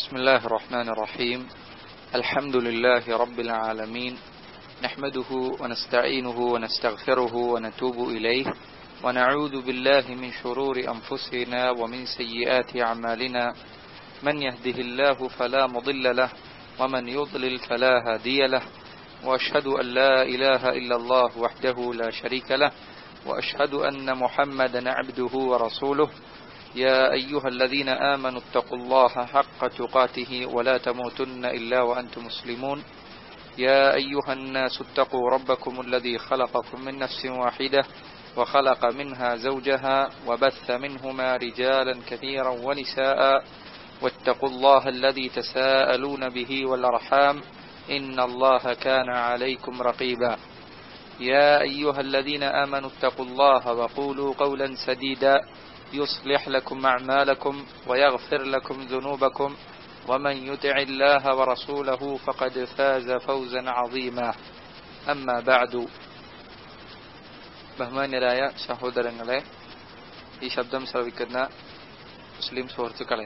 بسم الله الرحمن الرحيم الحمد لله رب العالمين نحمده ونستعينه ونستغفره ونتوب إليه ونعوذ بالله من شرور أنفسنا ومن سيئات أعمالنا من يهده الله فلا مضل له ومن يضلل فلا هادي له وأشهد أن لا إله إلا الله وحده لا شريك له وأشهد أن محمدا عبده ورسوله يا أيها الذين آمنوا اتقوا الله حق تقاته ولا تموتن إلا وأنتم مسلمون يا أيها الناس اتقوا ربكم الذي خلقكم من نفس واحدة وخلق منها زوجها وبث منهما رجالا كثيرا ونساء واتقوا الله الذي تساءلون به والأرحام إن الله كان عليكم رقيبا يا أيها الذين آمنوا اتقوا الله وقولوا قولا سديدا يصلح لكم أعمالكم ويغفر لكم ذنوبكم ومن يطع الله ورسوله فقد فاز فوزا عظيما أما بعد ബഹുമാന്യരായ സഹോദരങ്ങളെ ഈ ശബ്ദം ശ്രവിക്കുന്ന മുസ്ലിം സുഹൃത്തുക്കളെ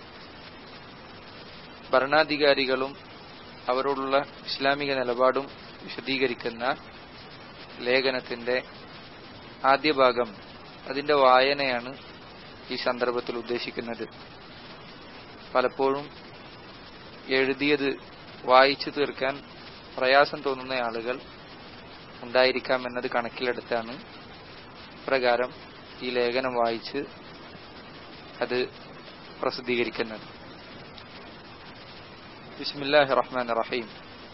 ഭരണാധികാരികളും അവരോടുള്ള ഇസ്ലാമിക നിലപാടും വിശദീകരിക്കുന്ന ലേഖനത്തിന്റെ ആദ്യ ഭാഗം അതിന്റെ വായനയാണ് ഈ സന്ദർഭത്തിൽ ഉദ്ദേശിക്കുന്നത് പലപ്പോഴും എഴുതിയത് വായിച്ചു തീർക്കാൻ പ്രയാസം തോന്നുന്ന ആളുകൾ ഉണ്ടായിരിക്കാം എന്നത് കണക്കിലെടുത്താണ് പ്രകാരം ഈ ലേഖനം വായിച്ച് അത് പ്രസിദ്ധീകരിക്കുന്നത് ബിസ്മില്ലാഹി റഹ്മാൻ റഹീം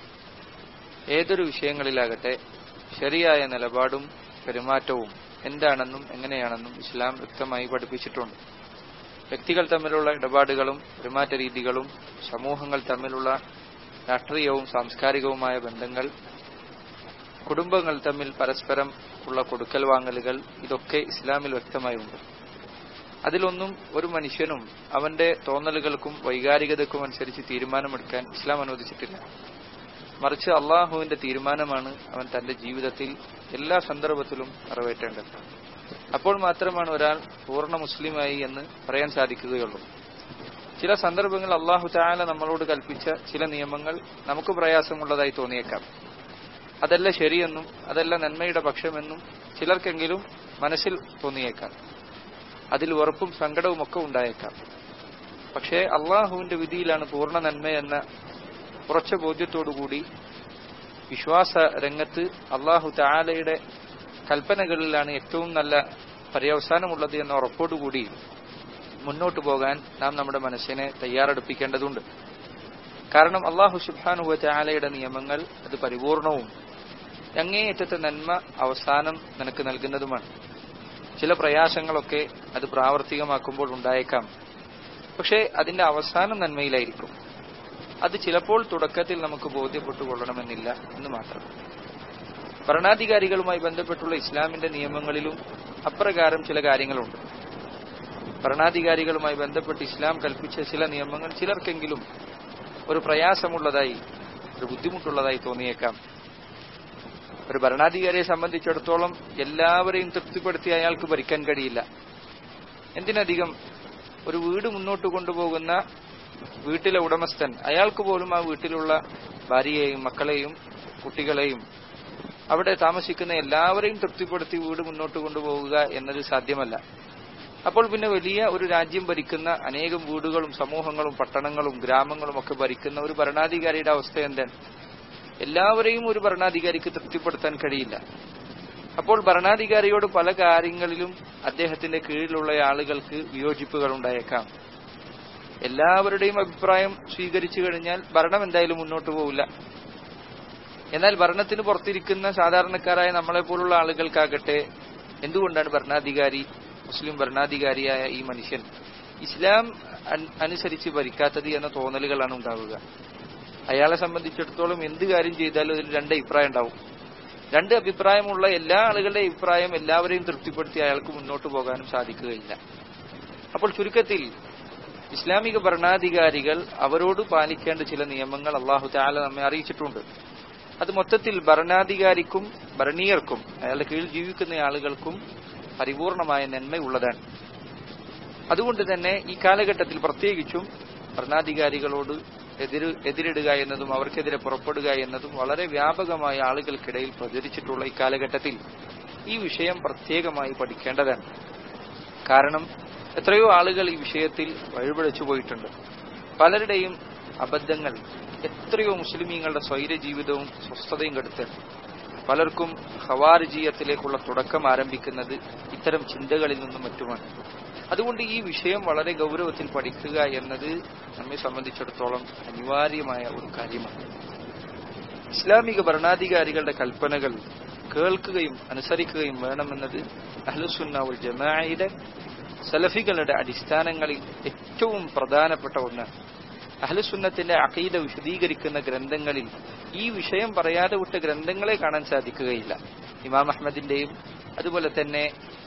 ഏതൊരു വിഷയങ്ങളിലാകട്ടെ ശരിയായ നിലപാടും പെരുമാറ്റവും എന്താണെന്നും എങ്ങനെയാണെന്നും ഇസ്ലാം വ്യക്തമായി പഠിപ്പിച്ചിട്ടുണ്ട് വ്യക്തികൾ തമ്മിലുള്ള ഇടപാടുകളും പെരുമാറ്റ രീതികളും സമൂഹങ്ങൾ തമ്മിലുള്ള രാഷ്ട്രീയവും സാംസ്കാരികവുമായ ബന്ധങ്ങൾ കുടുംബങ്ങൾ തമ്മിൽ പരസ്പരം ഉള്ള കൊടുക്കൽ വാങ്ങലുകൾ ഇതൊക്കെ ഇസ്ലാമിൽ വ്യക്തമായുണ്ട് അതിലൊന്നും ഒരു മനുഷ്യനും അവന്റെ തോന്നലുകൾക്കും വൈകാരികതക്കും അനുസരിച്ച് തീരുമാനമെടുക്കാൻ ഇസ്ലാം അനുവദിച്ചിട്ടില്ല മറിച്ച് അള്ളാഹുവിന്റെ തീരുമാനമാണ് അവൻ തന്റെ ജീവിതത്തിൽ എല്ലാ സന്ദർഭത്തിലും നിറവേറ്റേണ്ടത് അപ്പോൾ മാത്രമാണ് ഒരാൾ പൂർണ്ണ മുസ്ലിമായി എന്ന് പറയാൻ സാധിക്കുകയുള്ളൂ ചില സന്ദർഭങ്ങൾ അള്ളാഹു താല നമ്മളോട് കൽപ്പിച്ച ചില നിയമങ്ങൾ നമുക്ക് പ്രയാസമുള്ളതായി തോന്നിയേക്കാം അതല്ല ശരിയെന്നും അതല്ല നന്മയുടെ പക്ഷമെന്നും ചിലർക്കെങ്കിലും മനസ്സിൽ തോന്നിയേക്കാം അതിൽ ഉറപ്പും സങ്കടവും ഒക്കെ ഉണ്ടായേക്കാം പക്ഷേ അള്ളാഹുവിന്റെ വിധിയിലാണ് പൂർണ്ണ നന്മയെന്ന ഉറച്ച ബോധ്യത്തോടുകൂടി വിശ്വാസ രംഗത്ത് അള്ളാഹു താലയുടെ കൽപ്പനകളിലാണ് ഏറ്റവും നല്ല പര്യവസാനമുള്ളത് എന്ന ഉറപ്പോടുകൂടി മുന്നോട്ടു പോകാൻ നാം നമ്മുടെ മനസ്സിനെ തയ്യാറെടുപ്പിക്കേണ്ടതുണ്ട് കാരണം അള്ളാഹു സുബാനുഹ ചാലയുടെ നിയമങ്ങൾ അത് പരിപൂർണവും അങ്ങേയറ്റത്തെ നന്മ അവസാനം നിനക്ക് നൽകുന്നതുമാണ് ചില പ്രയാസങ്ങളൊക്കെ അത് പ്രാവർത്തികമാക്കുമ്പോൾ ഉണ്ടായേക്കാം പക്ഷേ അതിന്റെ അവസാനം നന്മയിലായിരിക്കും അത് ചിലപ്പോൾ തുടക്കത്തിൽ നമുക്ക് ബോധ്യപ്പെട്ടുകൊള്ളണമെന്നില്ല എന്ന് മാത്രം ഭരണാധികാരികളുമായി ബന്ധപ്പെട്ടുള്ള ഇസ്ലാമിന്റെ നിയമങ്ങളിലും അപ്രകാരം ചില കാര്യങ്ങളുണ്ട് ഭരണാധികാരികളുമായി ബന്ധപ്പെട്ട് ഇസ്ലാം കൽപ്പിച്ച ചില നിയമങ്ങൾ ചിലർക്കെങ്കിലും ഒരു പ്രയാസമുള്ളതായി ഒരു ബുദ്ധിമുട്ടുള്ളതായി തോന്നിയേക്കാം ഒരു ഭരണാധികാരിയെ സംബന്ധിച്ചിടത്തോളം എല്ലാവരെയും തൃപ്തിപ്പെടുത്തി അയാൾക്ക് ഭരിക്കാൻ കഴിയില്ല എന്തിനധികം ഒരു വീട് മുന്നോട്ട് കൊണ്ടുപോകുന്ന വീട്ടിലെ ഉടമസ്ഥൻ അയാൾക്ക് പോലും ആ വീട്ടിലുള്ള ഭാര്യയെയും മക്കളെയും കുട്ടികളെയും അവിടെ താമസിക്കുന്ന എല്ലാവരെയും തൃപ്തിപ്പെടുത്തി വീട് മുന്നോട്ട് കൊണ്ടുപോകുക എന്നത് സാധ്യമല്ല അപ്പോൾ പിന്നെ വലിയ ഒരു രാജ്യം ഭരിക്കുന്ന അനേകം വീടുകളും സമൂഹങ്ങളും പട്ടണങ്ങളും ഗ്രാമങ്ങളും ഒക്കെ ഭരിക്കുന്ന ഒരു ഭരണാധികാരിയുടെ അവസ്ഥ എന്താണ് എല്ലാവരെയും ഒരു ഭരണാധികാരിക്ക് തൃപ്തിപ്പെടുത്താൻ കഴിയില്ല അപ്പോൾ ഭരണാധികാരിയോട് പല കാര്യങ്ങളിലും അദ്ദേഹത്തിന്റെ കീഴിലുള്ള ആളുകൾക്ക് വിയോജിപ്പുകൾ ഉണ്ടായേക്കാം എല്ലാവരുടെയും അഭിപ്രായം സ്വീകരിച്ചു കഴിഞ്ഞാൽ ഭരണം എന്തായാലും മുന്നോട്ട് പോകില്ല എന്നാൽ ഭരണത്തിന് പുറത്തിരിക്കുന്ന സാധാരണക്കാരായ നമ്മളെ പോലുള്ള ആളുകൾക്കാകട്ടെ എന്തുകൊണ്ടാണ് ഭരണാധികാരി മുസ്ലിം ഭരണാധികാരിയായ ഈ മനുഷ്യൻ ഇസ്ലാം അനുസരിച്ച് ഭരിക്കാത്തത് എന്ന തോന്നലുകളാണ് ഉണ്ടാവുക അയാളെ സംബന്ധിച്ചിടത്തോളം എന്ത് കാര്യം ചെയ്താലും അതിൽ രണ്ട് അഭിപ്രായം ഉണ്ടാവും രണ്ട് അഭിപ്രായമുള്ള എല്ലാ ആളുകളുടെ അഭിപ്രായം എല്ലാവരെയും തൃപ്തിപ്പെടുത്തി അയാൾക്ക് മുന്നോട്ട് പോകാനും സാധിക്കുകയില്ല അപ്പോൾ ചുരുക്കത്തിൽ ഇസ്ലാമിക ഭരണാധികാരികൾ അവരോട് പാലിക്കേണ്ട ചില നിയമങ്ങൾ അള്ളാഹു താല നമ്മെ അറിയിച്ചിട്ടുണ്ട് അത് മൊത്തത്തിൽ ഭരണാധികാരിക്കും ഭരണീയർക്കും അയാളുടെ കീഴിൽ ജീവിക്കുന്ന ആളുകൾക്കും പരിപൂർണമായ നന്മയുള്ളതാണ് അതുകൊണ്ട് തന്നെ ഈ കാലഘട്ടത്തിൽ പ്രത്യേകിച്ചും ഭരണാധികാരികളോട് എതിര് എതിരിടുക എന്നതും അവർക്കെതിരെ പുറപ്പെടുക എന്നതും വളരെ വ്യാപകമായ ആളുകൾക്കിടയിൽ പ്രചരിച്ചിട്ടുള്ള ഈ കാലഘട്ടത്തിൽ ഈ വിഷയം പ്രത്യേകമായി പഠിക്കേണ്ടതാണ് കാരണം എത്രയോ ആളുകൾ ഈ വിഷയത്തിൽ വഴിപിഴച്ചു പോയിട്ടുണ്ട് പലരുടെയും അബദ്ധങ്ങൾ എത്രയോ മുസ്ലിമീങ്ങളുടെ സ്വൈര ജീവിതവും സ്വസ്ഥതയും കെടുത്തുന്നു പലർക്കും ഹവാരിജീയത്തിലേക്കുള്ള തുടക്കം ആരംഭിക്കുന്നത് ഇത്തരം ചിന്തകളിൽ നിന്നും മറ്റുമാണ് അതുകൊണ്ട് ഈ വിഷയം വളരെ ഗൗരവത്തിൽ പഠിക്കുക എന്നത് നമ്മെ സംബന്ധിച്ചിടത്തോളം അനിവാര്യമായ ഒരു കാര്യമാണ് ഇസ്ലാമിക ഭരണാധികാരികളുടെ കൽപ്പനകൾ കേൾക്കുകയും അനുസരിക്കുകയും വേണമെന്നത് അഹ്ലുസുന്ന ഉൽ ജമാഅയുടെ സലഫികളുടെ അടിസ്ഥാനങ്ങളിൽ ഏറ്റവും പ്രധാനപ്പെട്ട ഒന്നാണ് അഹ്ലുസുന്നത്തിന്റെ അഖീദ വിശദീകരിക്കുന്ന ഗ്രന്ഥങ്ങളിൽ ഈ വിഷയം പറയാതെ വിട്ട ഗ്രന്ഥങ്ങളെ കാണാൻ സാധിക്കുകയില്ല ഇമാം അഹമ്മദിന്റെയും അതുപോലെ തന്നെ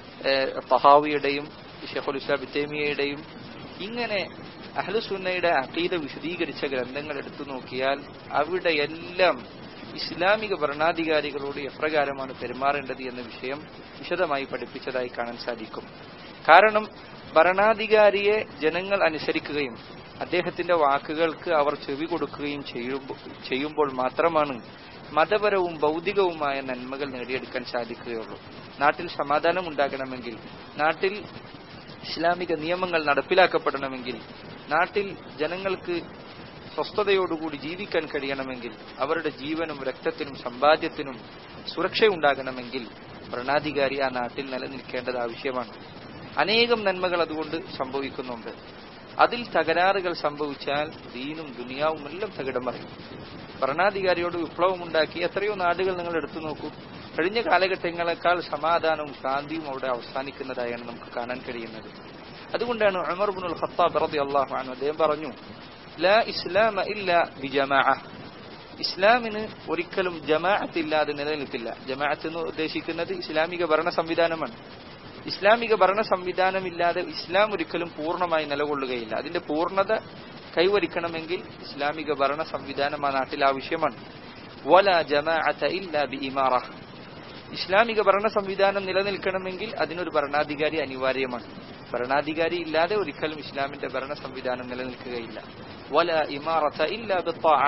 തഹാവിയുടെയും ഷെഖുൽ ഇസ്ലാം തേമിയയുടെയും ഇങ്ങനെ അഹ്ലുസുന്നയുടെ അഖീദ വിശദീകരിച്ച ഗ്രന്ഥങ്ങൾ എടുത്തു നോക്കിയാൽ അവിടെയെല്ലാം ഇസ്ലാമിക ഭരണാധികാരികളോട് എപ്രകാരമാണ് പെരുമാറേണ്ടത് എന്ന വിഷയം വിശദമായി പഠിപ്പിച്ചതായി കാണാൻ സാധിക്കും കാരണം ഭരണാധികാരിയെ ജനങ്ങൾ അനുസരിക്കുകയും അദ്ദേഹത്തിന്റെ വാക്കുകൾക്ക് അവർ ചെവി കൊടുക്കുകയും ചെയ്യുമ്പോൾ മാത്രമാണ് മതപരവും ഭൗതികവുമായ നന്മകൾ നേടിയെടുക്കാൻ സാധിക്കുകയുള്ളൂ നാട്ടിൽ സമാധാനം ഉണ്ടാകണമെങ്കിൽ നാട്ടിൽ ഇസ്ലാമിക നിയമങ്ങൾ നടപ്പിലാക്കപ്പെടണമെങ്കിൽ നാട്ടിൽ ജനങ്ങൾക്ക് സ്വസ്ഥതയോടുകൂടി ജീവിക്കാൻ കഴിയണമെങ്കിൽ അവരുടെ ജീവനും രക്തത്തിനും സമ്പാദ്യത്തിനും സുരക്ഷയുണ്ടാകണമെങ്കിൽ ഭരണാധികാരി ആ നാട്ടിൽ നിലനിൽക്കേണ്ടത് ആവശ്യമാണ് അനേകം നന്മകൾ അതുകൊണ്ട് സംഭവിക്കുന്നുണ്ട് അതിൽ തകരാറുകൾ സംഭവിച്ചാൽ ദീനും ദുനിയാവും എല്ലാം തകിടം പറയും ഭരണാധികാരിയോട് വിപ്ലവമുണ്ടാക്കി എത്രയോ നാടുകൾ നിങ്ങൾ എടുത്തു നോക്കൂ കഴിഞ്ഞ കാലഘട്ടങ്ങളെക്കാൾ സമാധാനവും ശാന്തിയും അവിടെ അവസാനിക്കുന്നതായാണ് നമുക്ക് കാണാൻ കഴിയുന്നത് അതുകൊണ്ടാണ് ഉമർ ബുൽ ഖത്താബ് റളിയല്ലാഹു അൻഹു അദ്ദേഹം പറഞ്ഞു ലാ ഇസ്ലാമ ഇല്ല ബിജമാഅ ഇസ്ലാമിന് ഒരിക്കലും ജമാഅത്ത് ഇല്ലാതെ നിലനിൽക്കില്ല ജമാഅത്ത് എന്ന് ഉദ്ദേശിക്കുന്നത് ഇസ്ലാമിക ഭരണ സംവിധാനമാണ് ഇസ്ലാമിക ഭരണ സംവിധാനമില്ലാതെ ഇസ്ലാം ഒരിക്കലും പൂർണ്ണമായി നിലകൊള്ളുകയില്ല അതിന്റെ പൂർണ്ണത കൈവരിക്കണമെങ്കിൽ ഇസ്ലാമിക ഭരണ സംവിധാനം ആ നാട്ടിൽ ആവശ്യമാണ് വല ജമാഅത്ത ഇല്ല ബി ഇമാറ ഇസ്ലാമിക ഭരണ സംവിധാനം നിലനിൽക്കണമെങ്കിൽ അതിനൊരു ഭരണാധികാരി അനിവാര്യമാണ് ഭരണാധികാരി ഇല്ലാതെ ഒരിക്കലും ഇസ്ലാമിന്റെ ഭരണ സംവിധാനം നിലനിൽക്കുകയില്ല വല ഇമാറത്ത ഇല്ല ബിത്താഅ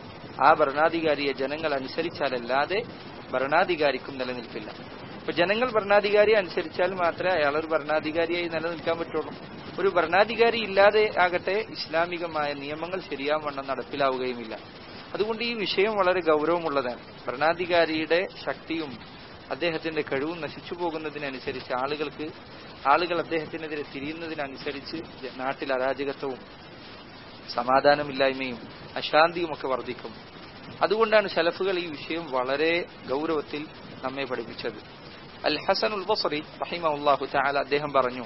ആ ഭരണാധികാരിയെ ജനങ്ങൾ അനുസരിച്ചാലല്ലാതെ ഭരണാധികാരിക്കും നിലനിൽപ്പില്ല ഇപ്പൊ ജനങ്ങൾ ഭരണാധികാരിയെ അനുസരിച്ചാൽ മാത്രമേ അയാൾ ഒരു ഭരണാധികാരിയായി നിലനിൽക്കാൻ പറ്റുള്ളൂ ഒരു ഭരണാധികാരി ഇല്ലാതെ ആകട്ടെ ഇസ്ലാമികമായ നിയമങ്ങൾ ശരിയാവണ്ണം നടപ്പിലാവുകയുമില്ല അതുകൊണ്ട് ഈ വിഷയം വളരെ ഗൗരവമുള്ളതാണ് ഭരണാധികാരിയുടെ ശക്തിയും അദ്ദേഹത്തിന്റെ കഴിവും നശിച്ചു പോകുന്നതിനനുസരിച്ച് ആളുകൾക്ക് ആളുകൾ അദ്ദേഹത്തിനെതിരെ തിരിയുന്നതിനനുസരിച്ച് നാട്ടിൽ അരാജകത്വവും സമാധാനമില്ലായ്മയും അശാന്തിയും ഒക്കെ വർദ്ധിക്കും അതുകൊണ്ടാണ് സലഫുകൾ ഈ വിഷയം വളരെ ഗൗരവത്തിൽ നമ്മെ പഠിപ്പിച്ചത് അൽ ഹസൻ ഉൽ ബസറി റഹിമഹുല്ലാഹു തആല അദ്ദേഹം പറഞ്ഞു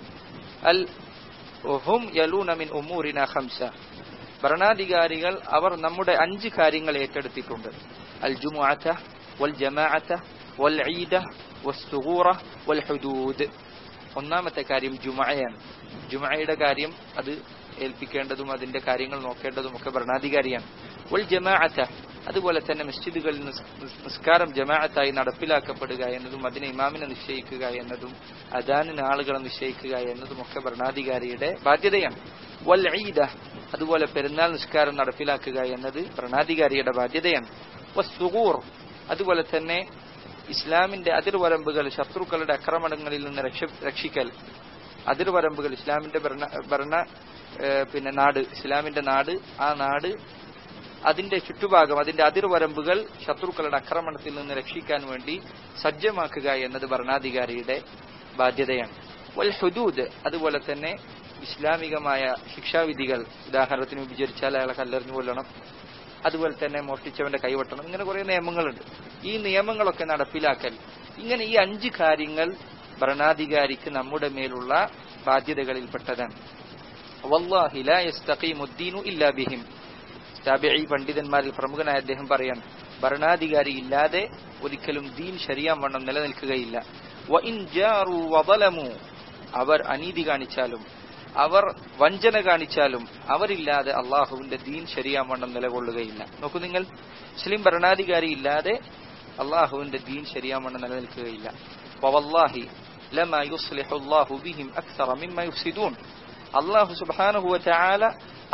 അൽ ഹും യലൂന മിൻ ഉമൂരിന ഖംസ ഭരണാധികാരികൾ അവർ നമ്മുടെ അഞ്ച് കാര്യങ്ങൾ ഏറ്റെടുത്തിട്ടുണ്ട് അൽ ജുമുഅത വൽ ജമാഅത വൽ ഈദ വസ്സുഗൂറ വൽ ഹുദൂദ് ഒന്നാമത്തെ കാര്യം ജുമഅയാണ് ജുമഅയുടെ കാര്യം അത് ഏൽപ്പിക്കേണ്ടതും അതിന്റെ കാര്യങ്ങൾ നോക്കേണ്ടതും ഒക്കെ ഭരണാധികാരിയാണ് വൽ ജമാഅത്ത അതുപോലെ തന്നെ മസ്ജിദുകളിൽ നിസ്കാരം ജമാഅത്തായി നടപ്പിലാക്കപ്പെടുക എന്നതും അതിനെ ഇമാമിനെ നിശ്ചയിക്കുക എന്നതും അദാനിന് ആളുകളെ നിശ്ചയിക്കുക എന്നതും ഒക്കെ ഭരണാധികാരിയുടെ ബാധ്യതയാണ് വൽ ഈദ അതുപോലെ പെരുന്നാൾ നിസ്കാരം നടപ്പിലാക്കുക എന്നത് ഭരണാധികാരിയുടെ ബാധ്യതയാണ് വസ്സുഗൂർ അതുപോലെ തന്നെ ഇസ്ലാമിന്റെ അതിർവരമ്പുകൾ ശത്രുക്കളുടെ ആക്രമണങ്ങളിൽ നിന്ന് രക്ഷിക്കൽ അതിർവരമ്പുകൾ ഇസ്ലാമിന്റെ ഭരണ ഭരണ പിന്നെ നാട് ഇസ്ലാമിന്റെ നാട് ആ നാട് അതിന്റെ ചുറ്റുഭാഗം അതിന്റെ അതിർവരമ്പുകൾ ശത്രുക്കളുടെ ആക്രമണത്തിൽ നിന്ന് രക്ഷിക്കാൻ വേണ്ടി സജ്ജമാക്കുക എന്നത് ഭരണാധികാരിയുടെ ബാധ്യതയാണ് വൽ ഹുദൂദ് അതുപോലെ തന്നെ ഇസ്ലാമികമായ ശിക്ഷാവിധികൾ ഉദാഹരണത്തിന് വിചരിച്ചാൽ അയാളെ കല്ലെറിഞ്ഞു കൊല്ലണം അതുപോലെ തന്നെ മോഷ്ടിച്ചവന്റെ കൈവെട്ടണം ഇങ്ങനെ കുറെ നിയമങ്ങളുണ്ട് ഈ നിയമങ്ങളൊക്കെ നടപ്പിലാക്കൽ ഇങ്ങനെ ഈ അഞ്ച് കാര്യങ്ങൾ ഭരണാധികാരിക്ക് നമ്മുടെ മേലുള്ള ബാധ്യതകളിൽപ്പെട്ടതാണ് വല്ലാഹി ലാ യസ്തഖീമുദ്ദീനു ഇല്ലാ ബിഹിം താബിഈ പണ്ഡിതന്മാരിൽ പ്രമുഖനായ അദ്ദേഹം പറയാണ് ഭരണാധികാരി ഇല്ലാതെ ഒരിക്കലും ദീൻ ശരിയാൻ വണ്ണം നിലനിൽക്കുകയില്ല വ ഇൻ ജാറു വദലമു അവർ അനീതി കാണിച്ചാലും അവർ വഞ്ചന കാണിച്ചാലും അവരില്ലാതെ അള്ളാഹുവിന്റെ ദീൻ ശരിയാൻ വണ്ണം നിലകൊള്ളുകയില്ല നോക്കൂ നിങ്ങൾ മുസ്ലിം ഭരണാധികാരി ഇല്ലാതെ അള്ളാഹുവിന്റെ ദീൻ ശരിയാൻ വണ്ണം നിലനിൽക്കുകയില്ല വവല്ലാഹി ലമാ യുസ്ലിഹു അല്ലാഹു ബിഹിം അക്സറ മിമ്മ യുഫ്സിദൂൻ അള്ളാഹു സുബ്ഹാനഹു വതആല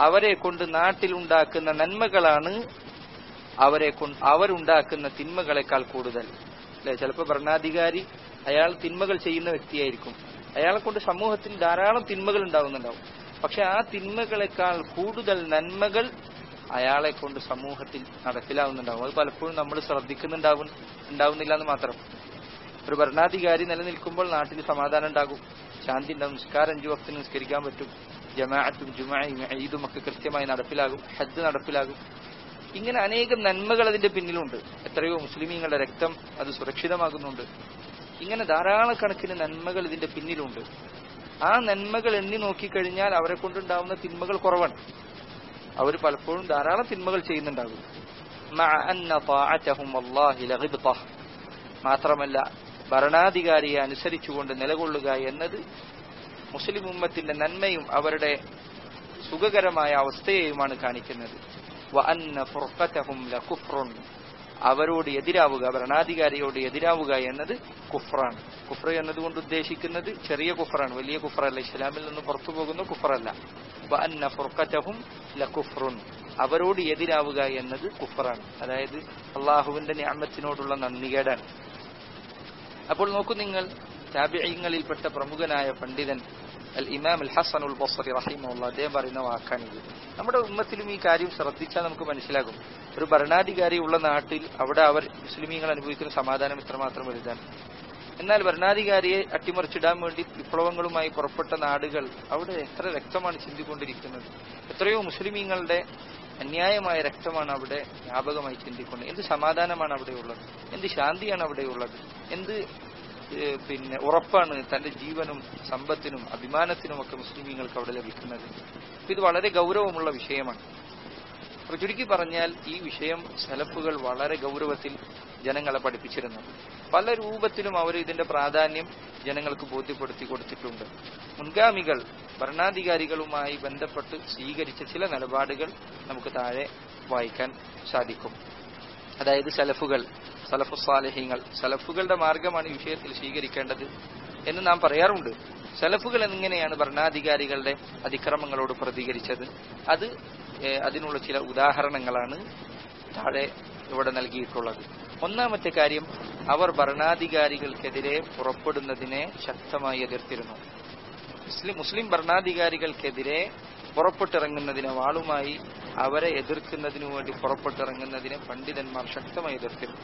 അവരെ കൊണ്ട് നാട്ടിലുണ്ടാക്കുന്ന നന്മകളാണ് അവരെ കൊണ്ട് അവരുണ്ടാക്കുന്ന തിന്മകളെക്കാൾ കൂടുതൽ അല്ലെ ചിലപ്പോൾ ഭരണാധികാരി അയാൾ തിന്മകൾ ചെയ്യുന്ന വ്യക്തിയായിരിക്കും അയാളെ കൊണ്ട് സമൂഹത്തിൽ ധാരാളം തിന്മകൾ ഉണ്ടാവുന്നുണ്ടാവും പക്ഷെ ആ തിന്മകളെക്കാൾ കൂടുതൽ നന്മകൾ അയാളെ കൊണ്ട് സമൂഹത്തിൽ നടപ്പിലാവുന്നുണ്ടാവും അത് പലപ്പോഴും നമ്മൾ ശ്രദ്ധിക്കുന്നുണ്ടാവും ഉണ്ടാവുന്നില്ല എന്ന് മാത്രം ഒരു ഭരണാധികാരി നിലനിൽക്കുമ്പോൾ നാട്ടിൽ സമാധാനം ഉണ്ടാകും ശാന്തി ഉണ്ടാവും നിസ്കാരം അഞ്ചു വക്തിന് നിസ്കരിക്കാൻ പറ്റും ജമാഅത്തും ജുമായും ഈദും ഒക്കെ കൃത്യമായി നടപ്പിലാകും ഹജ്ജ് നടപ്പിലാകും ഇങ്ങനെ അനേകം നന്മകൾ അതിന്റെ പിന്നിലുണ്ട് എത്രയോ മുസ്ലിമീങ്ങളുടെ രക്തം അത് സുരക്ഷിതമാകുന്നുണ്ട് ഇങ്ങനെ ധാരാളക്കണക്കിന് നന്മകൾ ഇതിന്റെ പിന്നിലുണ്ട് ആ നന്മകൾ എണ്ണി നോക്കിക്കഴിഞ്ഞാൽ അവരെ കൊണ്ടുണ്ടാവുന്ന തിന്മകൾ കുറവാണ് അവർ പലപ്പോഴും ധാരാളം തിന്മകൾ ചെയ്യുന്നുണ്ടാകും മഅ അന്ന طاعتهم والله لغبطة. മാത്രമല്ല ഭരണാധികാരിയെ അനുസരിച്ചുകൊണ്ട് നിലകൊള്ളുക എന്നത് മുസ്ലിം ഉമ്മത്തിന്റെ നന്മയും അവരുടെ സുഖകരമായ അവസ്ഥയെയുമാണ് കാണിക്കുന്നത് വഅന്ന ഫുർഖതഹും ലകുഫ്റുൻ. അവരോട് എതിരാവുക ഭരണാധികാരിയോട് എതിരാവുക എന്നത് കുഫ്രാണ് കുഫ്ര എന്നതുകൊണ്ട് ഉദ്ദേശിക്കുന്നത് ചെറിയ കുഫറാണ് വലിയ കുഫറല്ല ഇസ്ലാമിൽ നിന്ന് പുറത്തു പോകുന്ന കുഫറല്ല വഅന്ന ഫുർഖതഹും ലകുഫ്റുൻ. അവരോട് എതിരാവുക എന്നത് കുഫറാണ് അതായത് അള്ളാഹുവിന്റെ ഞാമത്തിനോടുള്ള നന്ദികേടാണ് അപ്പോൾ നോക്കൂ നിങ്ങൾ താബിഈങ്ങളിൽപ്പെട്ട പ്രമുഖനായ പണ്ഡിതൻ അൽ ഇമാം അൽ ഹസൻ ഉൽ ബസറി റഹിമുള്ള അദ്ദേഹം പറയുന്ന വാക്കാണിത് നമ്മുടെ ഉമ്മത്തിലും ഈ കാര്യം ശ്രദ്ധിച്ചാൽ നമുക്ക് മനസ്സിലാകും ഒരു ഭരണാധികാരി ഉള്ള നാട്ടിൽ അവിടെ അവർ മുസ്ലിമീങ്ങൾ അനുഭവിക്കുന്ന സമാധാനം ഇത്രമാത്രം വലുതാണ് എന്നാൽ ഭരണാധികാരിയെ അട്ടിമറിച്ചിടാൻ വേണ്ടി വിപ്ലവങ്ങളുമായി പുറപ്പെട്ട നാടുകൾ അവിടെ എത്ര രക്തമാണ് ചിന്തിക്കൊണ്ടിരിക്കുന്നത് എത്രയോ മുസ്ലിമീങ്ങളുടെ അന്യായമായ രക്തമാണ് അവിടെ വ്യാപകമായി ചിന്തിക്കുന്നത് എന്ത് സമാധാനമാണ് അവിടെയുള്ളത് എന്ത് ശാന്തിയാണ് അവിടെയുള്ളത് എന്ത് ഏഹ്, പിന്നെ ഉറപ്പാണ് തന്റെ ജീവനും സമ്പത്തിനും അഭിമാനത്തിനും ഒക്കെ മുസ്ലിമീങ്ങൾക്ക് അവിടെ ലഭിക്കുന്നത് അപ്പൊ ഇത് വളരെ ഗൗരവമുള്ള വിഷയമാണ് അപ്പൊ ചുരുക്കി പറഞ്ഞാൽ ഈ വിഷയം സലഫുകൾ വളരെ ഗൗരവത്തിൽ ജനങ്ങളെ പഠിപ്പിച്ചിരുന്നു പല രൂപത്തിലും അവർ ഇതിന്റെ പ്രാധാന്യം ജനങ്ങൾക്ക് ബോധ്യപ്പെടുത്തി കൊടുത്തിട്ടുണ്ട് മുൻഗാമികൾ ഭരണാധികാരികളുമായി ബന്ധപ്പെട്ട് സ്വീകരിച്ച ചില നിലപാടുകൾ നമുക്ക് താഴെ വായിക്കാൻ സാധിക്കും അതായത് സലഫുകൾ സലഫു സാലഹ്യങ്ങൾ സലഫുകളുടെ മാർഗമാണ് ഈ വിഷയത്തിൽ സ്വീകരിക്കേണ്ടത് എന്ന് നാം പറയാറുണ്ട് സലഫുകൾ എങ്ങനെയാണ് ഭരണാധികാരികളുടെ അതിക്രമങ്ങളോട് പ്രതികരിച്ചത് അത് ഏഹ്, അതിനുള്ള ചില ഉദാഹരണങ്ങളാണ് താഴെ ഇവിടെ നൽകിയിട്ടുള്ളത് ഒന്നാമത്തെ കാര്യം അവർ ഭരണാധികാരികൾക്കെതിരെ പുറപ്പെടുന്നതിനെ ശക്തമായി എതിർത്തിരുന്നു മുസ്ലിം മുസ്ലിം ഭരണാധികാരികൾക്കെതിരെ പുറപ്പെട്ടിറങ്ങുന്നതിനെ വാളുമായി അവരെ എതിർക്കുന്നതിനു വേണ്ടി പുറപ്പെട്ടിറങ്ങുന്നതിനെ പണ്ഡിതന്മാർ ശക്തമായി എതിർത്തിരുന്നു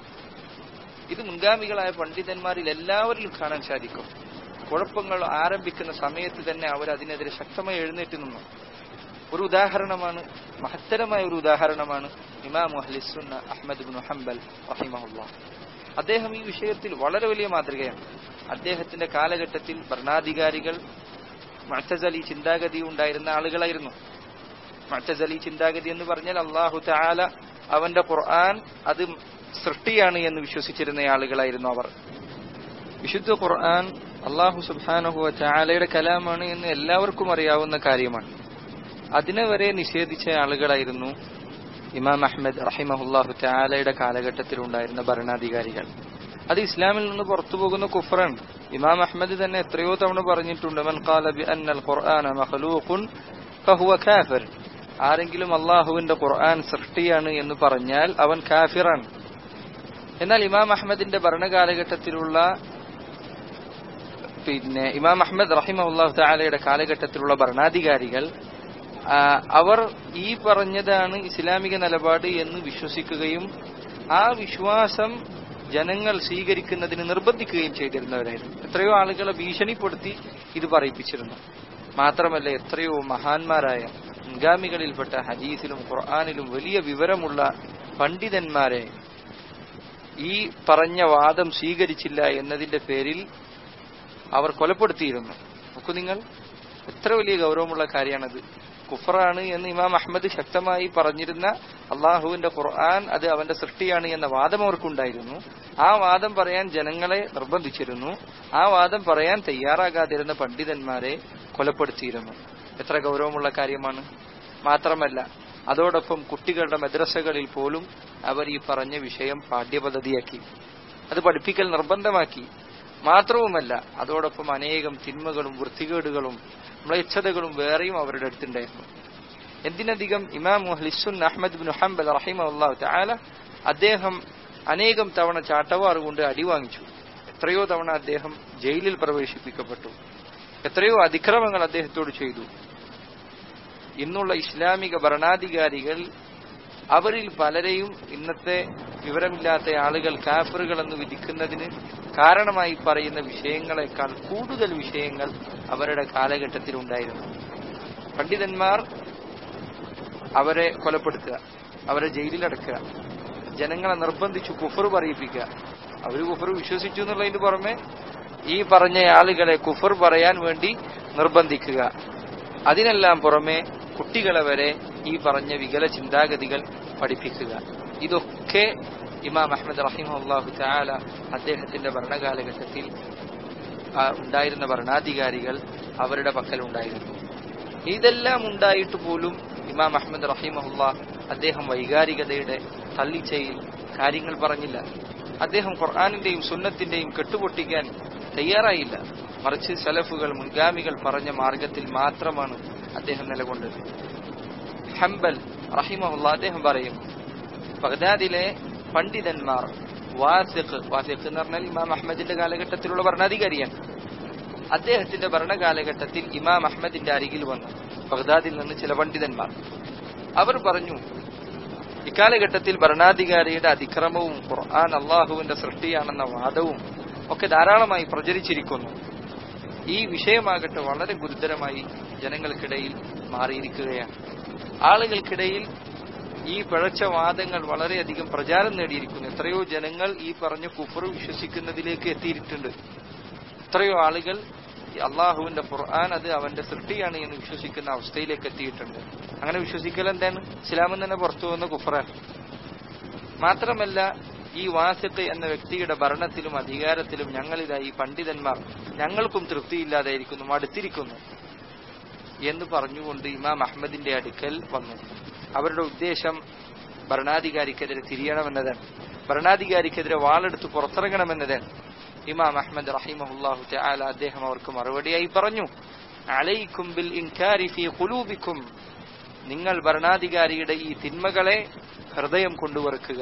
ഇത് മുൻഗാമികളായ പണ്ഡിതന്മാരിൽ എല്ലാവരിലും കാണാൻ സാധിക്കും കുഴപ്പങ്ങൾ ആരംഭിക്കുന്ന സമയത്ത് തന്നെ അവർ അതിനെതിരെ ശക്തമായി എഴുന്നേറ്റ് നിന്നു ഒരു ഉദാഹരണമാണ് മഹത്തരമായ ഒരു ഉദാഹരണമാണ് ഇമാം അഹ്ലിസുന്ന അഹ്മദ് ബിൻ ഹംബൽ റഹിമഹുല്ല അദ്ദേഹം ഈ വിഷയത്തിൽ വളരെ വലിയ മാതൃകയാണ് അദ്ദേഹത്തിന്റെ കാലഘട്ടത്തിൽ ഭരണാധികാരികൾ മഅ്തസലി ചിന്താഗതി ഉണ്ടായിരുന്ന ആളുകളായിരുന്നു മഅ്തസലി ചിന്താഗതി എന്ന് പറഞ്ഞാൽ അള്ളാഹു തആല അവന്റെ ഖുർആൻ അത് സൃഷ്ടിയാണ് എന്ന് വിശ്വസിച്ചിരുന്ന ആളുകളായിരുന്നു അവർ വിശുദ്ധ ഖുർആൻ അള്ളാഹു സുബ്ഹാനഹു ചാലയുടെ കലാമാണ് എന്ന് എല്ലാവർക്കും അറിയാവുന്ന കാര്യമാണ് അതിനെ വരെ നിഷേധിച്ച ആളുകളായിരുന്നു ഇമാം അഹമ്മദ് റഹിമഹുല്ലാഹു ചാലയുടെ കാലഘട്ടത്തിൽ ഉണ്ടായിരുന്ന ഭരണാധികാരികൾ അത് ഇസ്ലാമിൽ നിന്ന് പുറത്തു പോകുന്ന കുഫറാണ് ഇമാം അഹമ്മദ് തന്നെ എത്രയോ തവണ പറഞ്ഞിട്ടുണ്ട് മൻ ഖാല ബി അന്നൽ ഖുർആന മഖ്ലൂഖുൻ ഫഹുവ കാഫിർ ആരെങ്കിലും അള്ളാഹുവിന്റെ ഖുർആൻ സൃഷ്ടിയാണ് എന്ന് പറഞ്ഞാൽ അവൻ കാഫിറാണ് എന്നാൽ ഇമാം അഹമ്മദിന്റെ ഭരണകാലഘട്ടത്തിലുള്ള പിന്നെ ഇമാം അഹമ്മദ് റഹിമഹുല്ലാഹു തആലയുടെ കാലഘട്ടത്തിലുള്ള ഭരണാധികാരികൾ ആ, അവർ ഈ പറഞ്ഞതാണ് ഇസ്ലാമിക നിലപാട് എന്ന് വിശ്വസിക്കുകയും ആ വിശ്വാസം ജനങ്ങൾ സ്വീകരിക്കുന്നതിന് നിർബന്ധിക്കുകയും ചെയ്തിരുന്നവരായിരുന്നു എത്രയോ ആളുകളെ ഭീഷണിപ്പെടുത്തി ഇത് പറയിപ്പിച്ചിരുന്നു മാത്രമല്ല എത്രയോ മഹാന്മാരായ മുൻഗാമികളിൽപ്പെട്ട ഹദീസിലും ഖുർആാനിലും വലിയ വിവരമുള്ള പണ്ഡിതന്മാരെ ഈ പറഞ്ഞ വാദം സ്വീകരിച്ചില്ല എന്നതിന്റെ പേരിൽ അവർ കൊലപ്പെടുത്തിയിരുന്നു നോക്കൂ നിങ്ങൾ എത്ര വലിയ ഗൗരവമുള്ള കാര്യമാണത് കുഫറാണ് എന്ന് ഇമാം അഹമ്മദ് ശക്തമായി പറഞ്ഞിരുന്ന അള്ളാഹുവിന്റെ ഖുർആൻ അത് അവന്റെ സൃഷ്ടിയാണ് എന്ന വാദം അവർക്കുണ്ടായിരുന്നു ആ വാദം പറയാൻ ജനങ്ങളെ നിർബന്ധിച്ചിരുന്നു ആ വാദം പറയാൻ തയ്യാറാകാതിരുന്ന പണ്ഡിതന്മാരെ കൊലപ്പെടുത്തിയിരുന്നു എത്ര ഗൗരവമുള്ള കാര്യമാണ് മാത്രമല്ല അതോടൊപ്പം കുട്ടികളുടെ മദ്രസകളിൽ പോലും അവർ ഈ പറഞ്ഞ വിഷയം പാഠ്യപദ്ധതിയാക്കി അത് പഠിപ്പിക്കൽ നിർബന്ധമാക്കി മാത്രവുമല്ല അതോടൊപ്പം അനേകം തിന്മകളും വൃത്തികേടുകളും മ്ലേച്ഛതകളും വേറെയും അവരുടെ അടുത്തുണ്ടായിരുന്നു എന്തിനധികം ഇമാം മുഹ്ലിസുൻ അഹമ്മദ് ബിൻ ഹംബൽ റഹിമഹുല്ലാഹു തആല അദ്ദേഹം അനേകം തവണ ചാട്ടവാറ് കൊണ്ട് അടി വാങ്ങിച്ചു എത്രയോ തവണ അദ്ദേഹം ജയിലിൽ പ്രവേശിപ്പിക്കപ്പെട്ടു എത്രയോ അതിക്രമങ്ങൾ അദ്ദേഹത്തോട് ചെയ്തു ഇന്നുള്ള ഇസ്ലാമിക ഭരണാധികാരികൾ അവരിൽ പലരെയും ഇന്നത്തെ വിവരമില്ലാത്ത ആളുകൾ കാഫറുകൾ എന്ന് വിധിക്കുന്നതിന് കാരണമായി പറയുന്ന വിഷയങ്ങളെക്കാൾ കൂടുതൽ വിഷയങ്ങൾ അവരുടെ കാലഘട്ടത്തിൽ ഉണ്ടായിരുന്നു പണ്ഡിതന്മാർ അവരെ കൊലപ്പെടുത്തുക അവരെ ജയിലിലടക്കുക ജനങ്ങളെ നിർബന്ധിച്ചു കുഫർ പറയിപ്പിക്കുക അവർ കുഫർ വിശ്വസിച്ചു എന്നുള്ളതിന് പുറമെ ഈ പറഞ്ഞ ആളുകളെ കുഫർ പറയാൻ വേണ്ടി നിർബന്ധിക്കുക അതിനെല്ലാം പുറമെ കുട്ടികളെ വരെ ഈ പറഞ്ഞ വികല ചിന്താഗതികൾ പഠിപ്പിക്കുക ഇതൊക്കെ ഇമാം അഹമ്മദ് റഹിമഹുല്ലാഹു ചാല അദ്ദേഹത്തിന്റെ ഭരണകാലഘട്ടത്തിൽ ആ, ഉണ്ടായിരുന്ന ഭരണാധികാരികൾ അവരുടെ പക്കലുണ്ടായിരുന്നു ഇതെല്ലാം ഉണ്ടായിട്ട് പോലും ഇമാം അഹമ്മദ് റഹിമഹുല്ല അദ്ദേഹം വൈകാരികതയുടെ തള്ളിച്ചയിൽ കാര്യങ്ങൾ പറഞ്ഞില്ല അദ്ദേഹം ഖുർആാനിന്റെയും സുന്നത്തിന്റെയും കെട്ടുപൊട്ടിക്കാൻ തയ്യാറായില്ല മറിച്ച് സലഫുകൾ മുൻഗാമികൾ പറഞ്ഞ മാർഗത്തിൽ മാത്രമാണ് അദ്ദേഹം നിലകൊണ്ടത് ഹംബൽ റഹിമഹുല്ല അദ്ദേഹം പറയും ബഗ്ദാദിലെ പണ്ഡിതന്മാർ വാസിഖ് വാസിഖ് എന്ന് പറഞ്ഞാൽ ഇമാം അഹമ്മദിന്റെ കാലഘട്ടത്തിലുള്ള ഭരണാധികാരിയാണ് അദ്ദേഹത്തിന്റെ ഭരണകാലഘട്ടത്തിൽ ഇമാം അഹമ്മദിന്റെ അരികിൽ വന്നു ബഗ്ദാദിൽ നിന്ന് ചില പണ്ഡിതന്മാർ അവർ പറഞ്ഞു ഇക്കാലഘട്ടത്തിൽ ഭരണാധികാരിയുടെ അതിക്രമവും ഖുർആൻ അള്ളാഹുവിന്റെ സൃഷ്ടിയാണെന്ന വാദവും ഒക്കെ ധാരാളമായി പ്രചരിച്ചിരിക്കുന്നു ഈ വിഷയമാകട്ടെ വളരെ ഗുരുതരമായി ജനങ്ങൾക്കിടയിൽ മാറിയിരിക്കുകയാണ് ആളുകൾക്കിടയിൽ ഈ പിഴച്ച വാദങ്ങൾ വളരെയധികം പ്രചാരം നേടിയിരിക്കുന്നു എത്രയോ ജനങ്ങൾ ഈ പറഞ്ഞ കുഫർ വിശ്വസിക്കുന്നതിലേക്ക് എത്തിയിട്ടുണ്ട് എത്രയോ ആളുകൾ ഈ അള്ളാഹുവിന്റെ ഖുർആൻ അത് അവന്റെ സൃഷ്ടിയാണ് എന്ന് വിശ്വസിക്കുന്ന അവസ്ഥയിലേക്ക് എത്തിയിട്ടുണ്ട് അങ്ങനെ വിശ്വസിക്കൽ എന്താണ് ഇസ്ലാമിൽ തന്നെ പുറത്തു വന്ന കുഫറാണ് മാത്രമല്ല ഈ വാസിത്ത് എന്ന വ്യക്തിയുടെ ഭരണത്തിലും അധികാരത്തിലും ഞങ്ങളിതായി പണ്ഡിതന്മാർ ഞങ്ങൾക്കും തൃപ്തിയില്ലാതായിരിക്കുന്നു മടുത്തിരിക്കുന്നു എന്ന് പറഞ്ഞുകൊണ്ട് ഇമാം അഹമ്മദിന്റെ അടുക്കൽ വന്നു അവരുടെ ഉദ്ദേശം ഭരണാധികാരിക്കെതിരെ തിരിയണമെന്നതാണ് ഭരണാധികാരിക്കെതിരെ വാളെടുത്ത് പുറത്തിറങ്ങണമെന്നതാണ് ഇമാം അഹമ്മദ് റഹിമഹുല്ലാഹു തആല അദ്ദേഹം അവർക്ക് മറുപടിയായി പറഞ്ഞു അലൈക്കും ബിൽ ഇൻകാരി ഫീ ഖുലൂബിക്കും നിങ്ങൾ ഭരണാധികാരിയുടെ ഈ തിന്മകളെ ഹൃദയം കൊണ്ടു വെറുക്കുക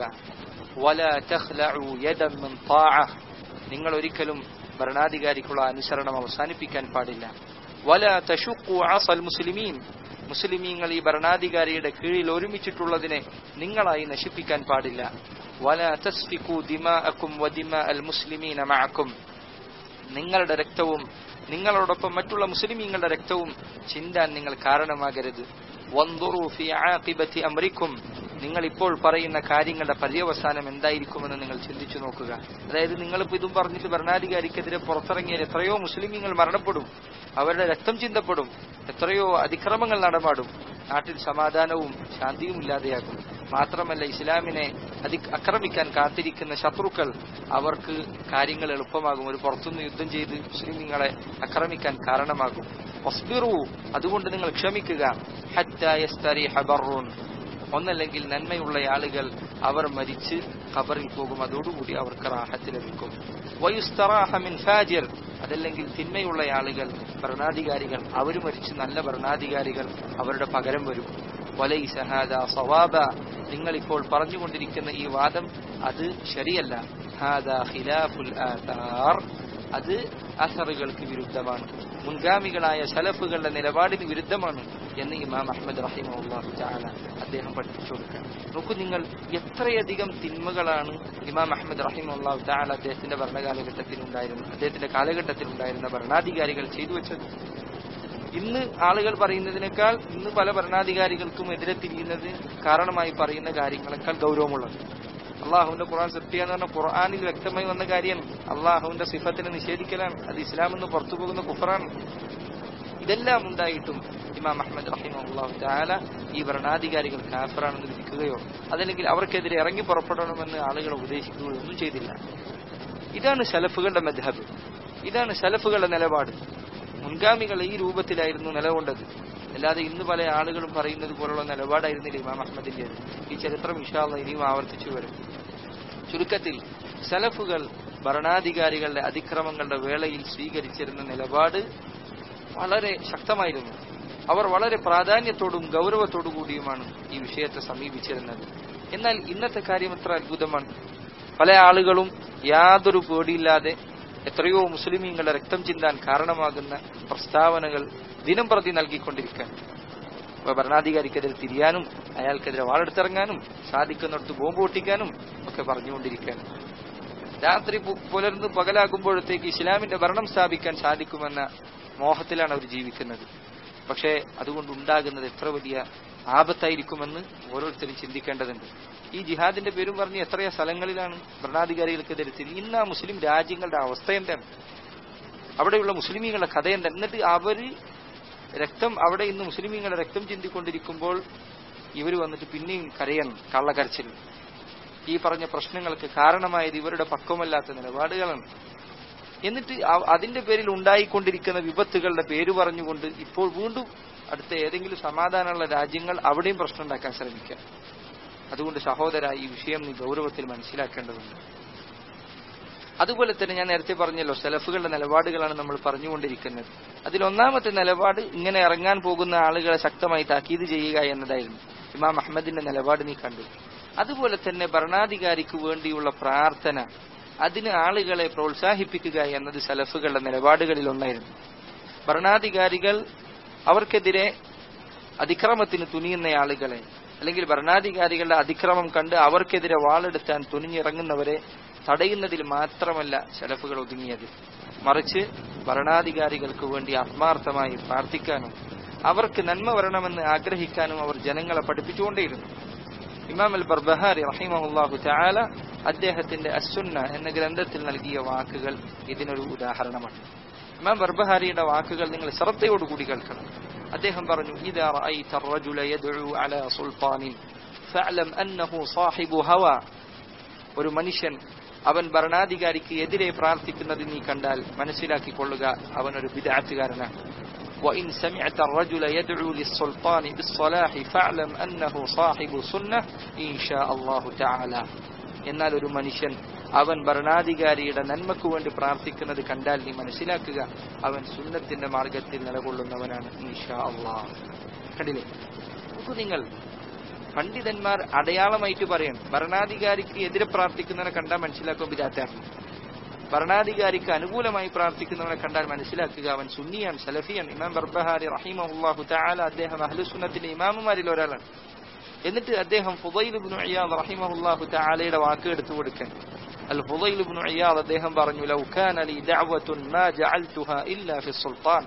വല തഖ്ലഉ യദൻ മിൻ ത്വാഅ നിങ്ങൾ ഒരിക്കലും ഭരണാധികാരിക്കുള്ള അനുസരണം അവസാനിപ്പിക്കാൻ പാടില്ല വല തശുഖു അസൽ മുസ്ലിമീൻ മുസ്ലിമീങ്ങൾ ഈ ഭരണാധികാരിയുടെ കീഴിൽ ഒരുമിച്ചിട്ടുള്ളതിനെ നിങ്ങളായി നശിപ്പിക്കാൻ പാടില്ല വല തസ്ഫിഖു ദിമാഅക്കും വദിമാ അൽ മുസ്ലിമീന മഅക്കും നിങ്ങളുടെ രക്തവും നിങ്ങളോടൊപ്പം മറ്റുള്ള മുസ്ലിമീങ്ങളുടെ രക്തവും ചിന്താൻ നിങ്ങൾ കാരണമാകരുത് വൻദുറു ഫി ആഖിബത്തി അംരിക്കും നിങ്ങൾ ഇപ്പോൾ പറയുന്ന കാര്യങ്ങളുടെ പര്യവസാനം എന്തായിരിക്കുമെന്ന് നിങ്ങൾ ചിന്തിച്ചു നോക്കുക അതായത് നിങ്ങളിപ്പോ ഇതും പറഞ്ഞിട്ട് ഭരണാധികാരിക്കെതിരെ പുറത്തിറങ്ങിയാൽ എത്രയോ മുസ്ലിമീങ്ങൾ മരണപ്പെടും അവരുടെ രക്തം ചിന്തപ്പെടും എത്രയോ അതിക്രമങ്ങൾ നടമാടും നാട്ടിൽ സമാധാനവും ശാന്തിയും ഇല്ലാതെയാകും മാത്രമല്ല ഇസ്ലാമിനെ അതി ആക്രമിക്കാൻ കാത്തിരിക്കുന്ന ശത്രുക്കൾ അവർക്ക് കാര്യങ്ങൾ എളുപ്പമാകും ഒരു പുറത്തുനിന്ന് യുദ്ധം ചെയ്ത് മുസ്ലിമീങ്ങളെ ആക്രമിക്കാൻ കാരണമാകും വസ്ബിറു അതുകൊണ്ട് നിങ്ങൾ ക്ഷമിക്കുക ഹത്താ യസ്തരിഹ ബർറുൻ ഒന്നല്ലെങ്കിൽ നന്മയുള്ള ആളുകൾ അവർ മരിച്ച് ഖബറിൽ പോകും അതോടുകൂടി അവർക്ക് റാഹത്ത് ലഭിക്കും വയുസ്തറാഹ മിൻ ഫാജിർ അതല്ലെങ്കിൽ തിന്മയുള്ള ആളുകൾ ഭരണാധികാരികൾ അവർ മരിച്ച് നല്ല ഭരണാധികാരികൾ അവരുടെ പകരം വരും വലൈസ ഹാദാ സവാബ നിങ്ങൾ ഇപ്പോൾ പറഞ്ഞുകൊണ്ടിരിക്കുന്ന ഈ വാദം അത് ശരിയല്ല ഹാദാ ഖിലാഫുൽ ആഥാർ അത് അസറുകൾക്ക് വിരുദ്ധമാണ് മുൻഗാമികളായ സലഫുകളുടെ നിലപാടിന് വിരുദ്ധമാണ് എന്ന് ഇമാം അഹമ്മദ് റഹിമുല്ലാഹു ചാല അദ്ദേഹം പഠിപ്പിച്ചു കൊടുക്കുക നോക്കൂ നിങ്ങൾ എത്രയധികം തിന്മകളാണ് ഇമാം അഹമ്മദ് റഹിമുല്ലാഹു ചാല അദ്ദേഹത്തിന്റെ ഭരണകാലഘട്ടത്തിൽ ഉണ്ടായിരുന്നത് അദ്ദേഹത്തിന്റെ കാലഘട്ടത്തിൽ ഉണ്ടായിരുന്ന ഭരണാധികാരികൾ ചെയ്തു വെച്ചത് ഇന്ന് ആളുകൾ പറയുന്നതിനേക്കാൾ ഇന്ന് പല ഭരണാധികാരികൾക്കും എതിരെ തിരിയുന്നത് കാരണമായി പറയുന്ന കാര്യങ്ങളെക്കാൾ ഗൗരവമുള്ളത് അള്ളാഹുവിന്റെ ഖുർആൻ സൃഷ്ടിയാന്ന് പറഞ്ഞ ഖുർആാനിൽ വ്യക്തമായി വന്ന കാര്യം അള്ളാഹുവിന്റെ സിഫത്തിനെ നിഷേധിക്കലാണ് അത് ഇസ്ലാം എന്ന് പുറത്തു പോകുന്ന കുഫറാണ് ഇതെല്ലാം ഉണ്ടായിട്ടും ഇമാം അഹമ്മദ് റഹിമ അള്ളാഹു താല ഈ ഭരണാധികാരികൾ കാഫറാണെന്ന് വിധിക്കുകയോ അതല്ലെങ്കിൽ അവർക്കെതിരെ ഇറങ്ങി പുറപ്പെടണമെന്ന് ആളുകളെ ഉപദേശിക്കുകയോ ഒന്നും ചെയ്തില്ല ഇതാണ് സലഫുകളുടെ മദ്ഹബ് ഇതാണ് സലഫുകളുടെ നിലപാട് മുൻഗാമികൾ ഈ രൂപത്തിലായിരുന്നു നിലകൊണ്ടത് അല്ലാതെ ഇന്ന് പല ആളുകളും പറയുന്നത് പോലുള്ള നിലപാടായിരുന്നില്ല ഇമാം അഹമ്മദിന്റേത് ഈ ചരിത്രം ഇഷാള്ള ഇനിയും ആവർത്തിച്ചു വരും ചുരുക്കത്തിൽ സലഫുകൾ ഭരണാധികാരികളുടെ അതിക്രമങ്ങളുടെ വേളയിൽ സ്വീകരിച്ചിരുന്ന നിലപാട് വളരെ ശക്തമായിരുന്നു അവർ വളരെ പ്രാധാന്യത്തോടും ഗൗരവത്തോടു കൂടിയുമാണ് ഈ വിഷയത്തെ സമീപിച്ചിരുന്നത് എന്നാൽ ഇന്നത്തെ കാര്യം എത്ര അത്ഭുതമാണ് പല ആളുകളും യാതൊരു പേടിയില്ലാതെ എത്രയോ മുസ്ലിമീങ്ങളുടെ രക്തം ചിന്താൻ കാരണമാകുന്ന പ്രസ്താവനകൾ ദിനം പ്രതി നൽകിക്കൊണ്ടിരിക്കാൻ ഭരണാധികാരിക്കെതിരെ തിരിയാനും അയാൾക്കെതിരെ വാളെടുത്തിറങ്ങാനും സാധിക്കുന്നിടത്ത് ബോംബ് പൊട്ടിക്കാനും ഒക്കെ പറഞ്ഞുകൊണ്ടിരിക്കുകയാണ് രാത്രി പു- പുലർന്ന് പകലാകുമ്പോഴത്തേക്ക് ഇസ്ലാമിന്റെ ഭരണം സ്ഥാപിക്കാൻ സാധിക്കുമെന്ന മോഹത്തിലാണ് അവർ ജീവിക്കുന്നത് പക്ഷേ അതുകൊണ്ട് ഉണ്ടാകുന്നത് എത്ര വലിയ ആപത്തായിരിക്കുമെന്ന് ഓരോരുത്തരും ചിന്തിക്കേണ്ടതുണ്ട് ഈ ജിഹാദിന്റെ പേരും പറഞ്ഞ് എത്രയോ സ്ഥലങ്ങളിലാണ് ഭരണാധികാരികൾക്കെതിരെ തിരി ഇന്ന് ആ മുസ്ലിം രാജ്യങ്ങളുടെ അവസ്ഥ എന്താണ് അവിടെയുള്ള മുസ്ലിമീങ്ങളുടെ കഥ എന്താണ് എന്നിട്ട് അവര് രക്തം അവിടെ ഇന്ന് മുസ്ലിമീങ്ങളുടെ രക്തം ചിന്തിക്കൊണ്ടിരിക്കുമ്പോൾ ഇവർ വന്നിട്ട് പിന്നെയും കരയണം കള്ളക്കരച്ചിൽ ഈ പറഞ്ഞ പ്രശ്നങ്ങൾക്ക് കാരണമായത് ഇവരുടെ പക്വമല്ലാത്ത നിലപാടുകളാണ് എന്നിട്ട് അ- അതിന്റെ പേരിൽ ഉണ്ടായിക്കൊണ്ടിരിക്കുന്ന വിപത്തുകളുടെ പേര് പറഞ്ഞുകൊണ്ട് ഇപ്പോൾ വീണ്ടും അടുത്ത ഏതെങ്കിലും സമാധാനമുള്ള രാജ്യങ്ങൾ അവിടെയും പ്രശ്നം ഉണ്ടാക്കാൻ ശ്രമിക്കുക അതുകൊണ്ട് സഹോദര ഈ വിഷയം നീ ഗൗരവത്തിൽ മനസ്സിലാക്കേണ്ടതുണ്ട് അതുപോലെ തന്നെ ഞാൻ നേരത്തെ പറഞ്ഞല്ലോ സെലഫുകളുടെ നിലപാടുകളാണ് നമ്മൾ പറഞ്ഞുകൊണ്ടിരിക്കുന്നത് അതിൽ ഒന്നാമത്തെ നിലപാട് ഇങ്ങനെ ഇറങ്ങാൻ പോകുന്ന ആളുകളെ ശക്തമായി താക്കീത് ചെയ്യുക എന്നതായിരുന്നു ഇമാം അഹമ്മദിന്റെ നിലപാട് നീ കണ്ടു അതുപോലെ തന്നെ ഭരണാധികാരിക്ക് വേണ്ടിയുള്ള പ്രാർത്ഥന അതിന് ആളുകളെ പ്രോത്സാഹിപ്പിക്കുക എന്നത് സലഫുകളുടെ നിലപാടുകളിൽ ഒന്നായിരുന്നു ഭരണാധികാരികൾ അവർക്കെതിരെ അതിക്രമത്തിന് തുനിയുന്ന ആളുകളെ അല്ലെങ്കിൽ ഭരണാധികാരികളുടെ അതിക്രമം കണ്ട് അവർക്കെതിരെ വാളെടുത്താൻ തുനിഞ്ഞിറങ്ങുന്നവരെ തടയുന്നതിൽ മാത്രമല്ല ശലഫുകൾ ഒതുങ്ങിയത് മറിച്ച് ഭരണാധികാരികൾക്ക് വേണ്ടി ആത്മാർത്ഥമായി പ്രാർത്ഥിക്കാനും അവർക്ക് നന്മ വരണമെന്ന് ആഗ്രഹിക്കാനും അവർ ജനങ്ങളെ പഠിപ്പിച്ചുകൊണ്ടേയിരുന്നു ഇമാം അൽ ബർബഹാരി റഹിമഹുല്ലാഹു തആല അദ്ദേഹത്തിന്റെ അസുന്ന എന്ന ഗ്രന്ഥത്തിൽ നൽകിയ വാക്കുകൾ ഇതിനൊരു ഉദാഹരണമാണ് ഇമാം ബർബഹാരിയുടെ വാക്കുകൾ നിങ്ങൾ ശ്രദ്ധയോടുകൂടി കേൾക്കണം അദ്ദേഹം പറഞ്ഞു ഇദാ റഅയ്ത الرجل يدعو على سلطان فاعلم انه صاحب هوى ഒരു മനുഷ്യൻ അവൻ ഭരണാധികാരിക്ക് എതിരെ പ്രാർത്ഥിക്കുന്നത് നീ കണ്ടാൽ മനസ്സിലാക്കിക്കൊള്ളുക അവൻ ഒരു ബിദഅത്തുകാരനാണ് وإن سمعت الرجل يدعو للسلطان بالصلاح فاعلم أنه صاحب سنة إن شاء الله تعالى എന്നാൽ ഒരു മനുഷ്യൻ അവൻ ഭരണാധികാരിയുടെ നന്മയ്ക്കു വേണ്ടി പ്രാർത്ഥിക്കുന്നത് കണ്ടാൽ നീ മനസ്സിലാക്കുക അവൻ സുന്നത്തിന്റെ മാർഗത്തിൽ നിലകൊള്ളുന്നവനാണ് ഈഷാ അള്ളാഹ് കണ്ടില്ലേ നോക്കൂ നിങ്ങൾ പണ്ഡിതന്മാർ അടയാളമായിട്ട് പറയണം ഭരണാധികാരിക്ക് എതിരെ പ്രാർത്ഥിക്കുന്നവനെ കണ്ടാൽ മനസ്സിലാക്കും വിദാത്താണ് ഭരണാധികാരിക്ക് അനുകൂലമായി പ്രാർത്ഥിക്കുന്നവനെ കണ്ടാൽ മനസ്സിലാക്കുക അവൻ സുന്നിയാണ് സലഫിയാണ് ഇമാം ബർബഹാരി റഹിമഹുല്ലാഹു തആല അദ്ദേഹം അഹ്ലുസുന്നത്തിന്റെ ഇമാമുമാരിൽ ഒരാളാണ് എന്നിട്ട് അദ്ദേഹം ഫുദൈൽ ഇബ്നു ഇയാദ് റഹിമഹുല്ലാഹു തആലയുടെ വാക്ക് എടുത്തു കൊടുക്കാൻ അൽ ഫുദൈൽ ഇബ്നു ഇയാദ് അദ്ദേഹം പറഞ്ഞു ലൗ കാന ലി ദഅവത്തുൻ മാ ജഅൽതുഹാ ഇല്ലാ ഫി സുൽത്താൻ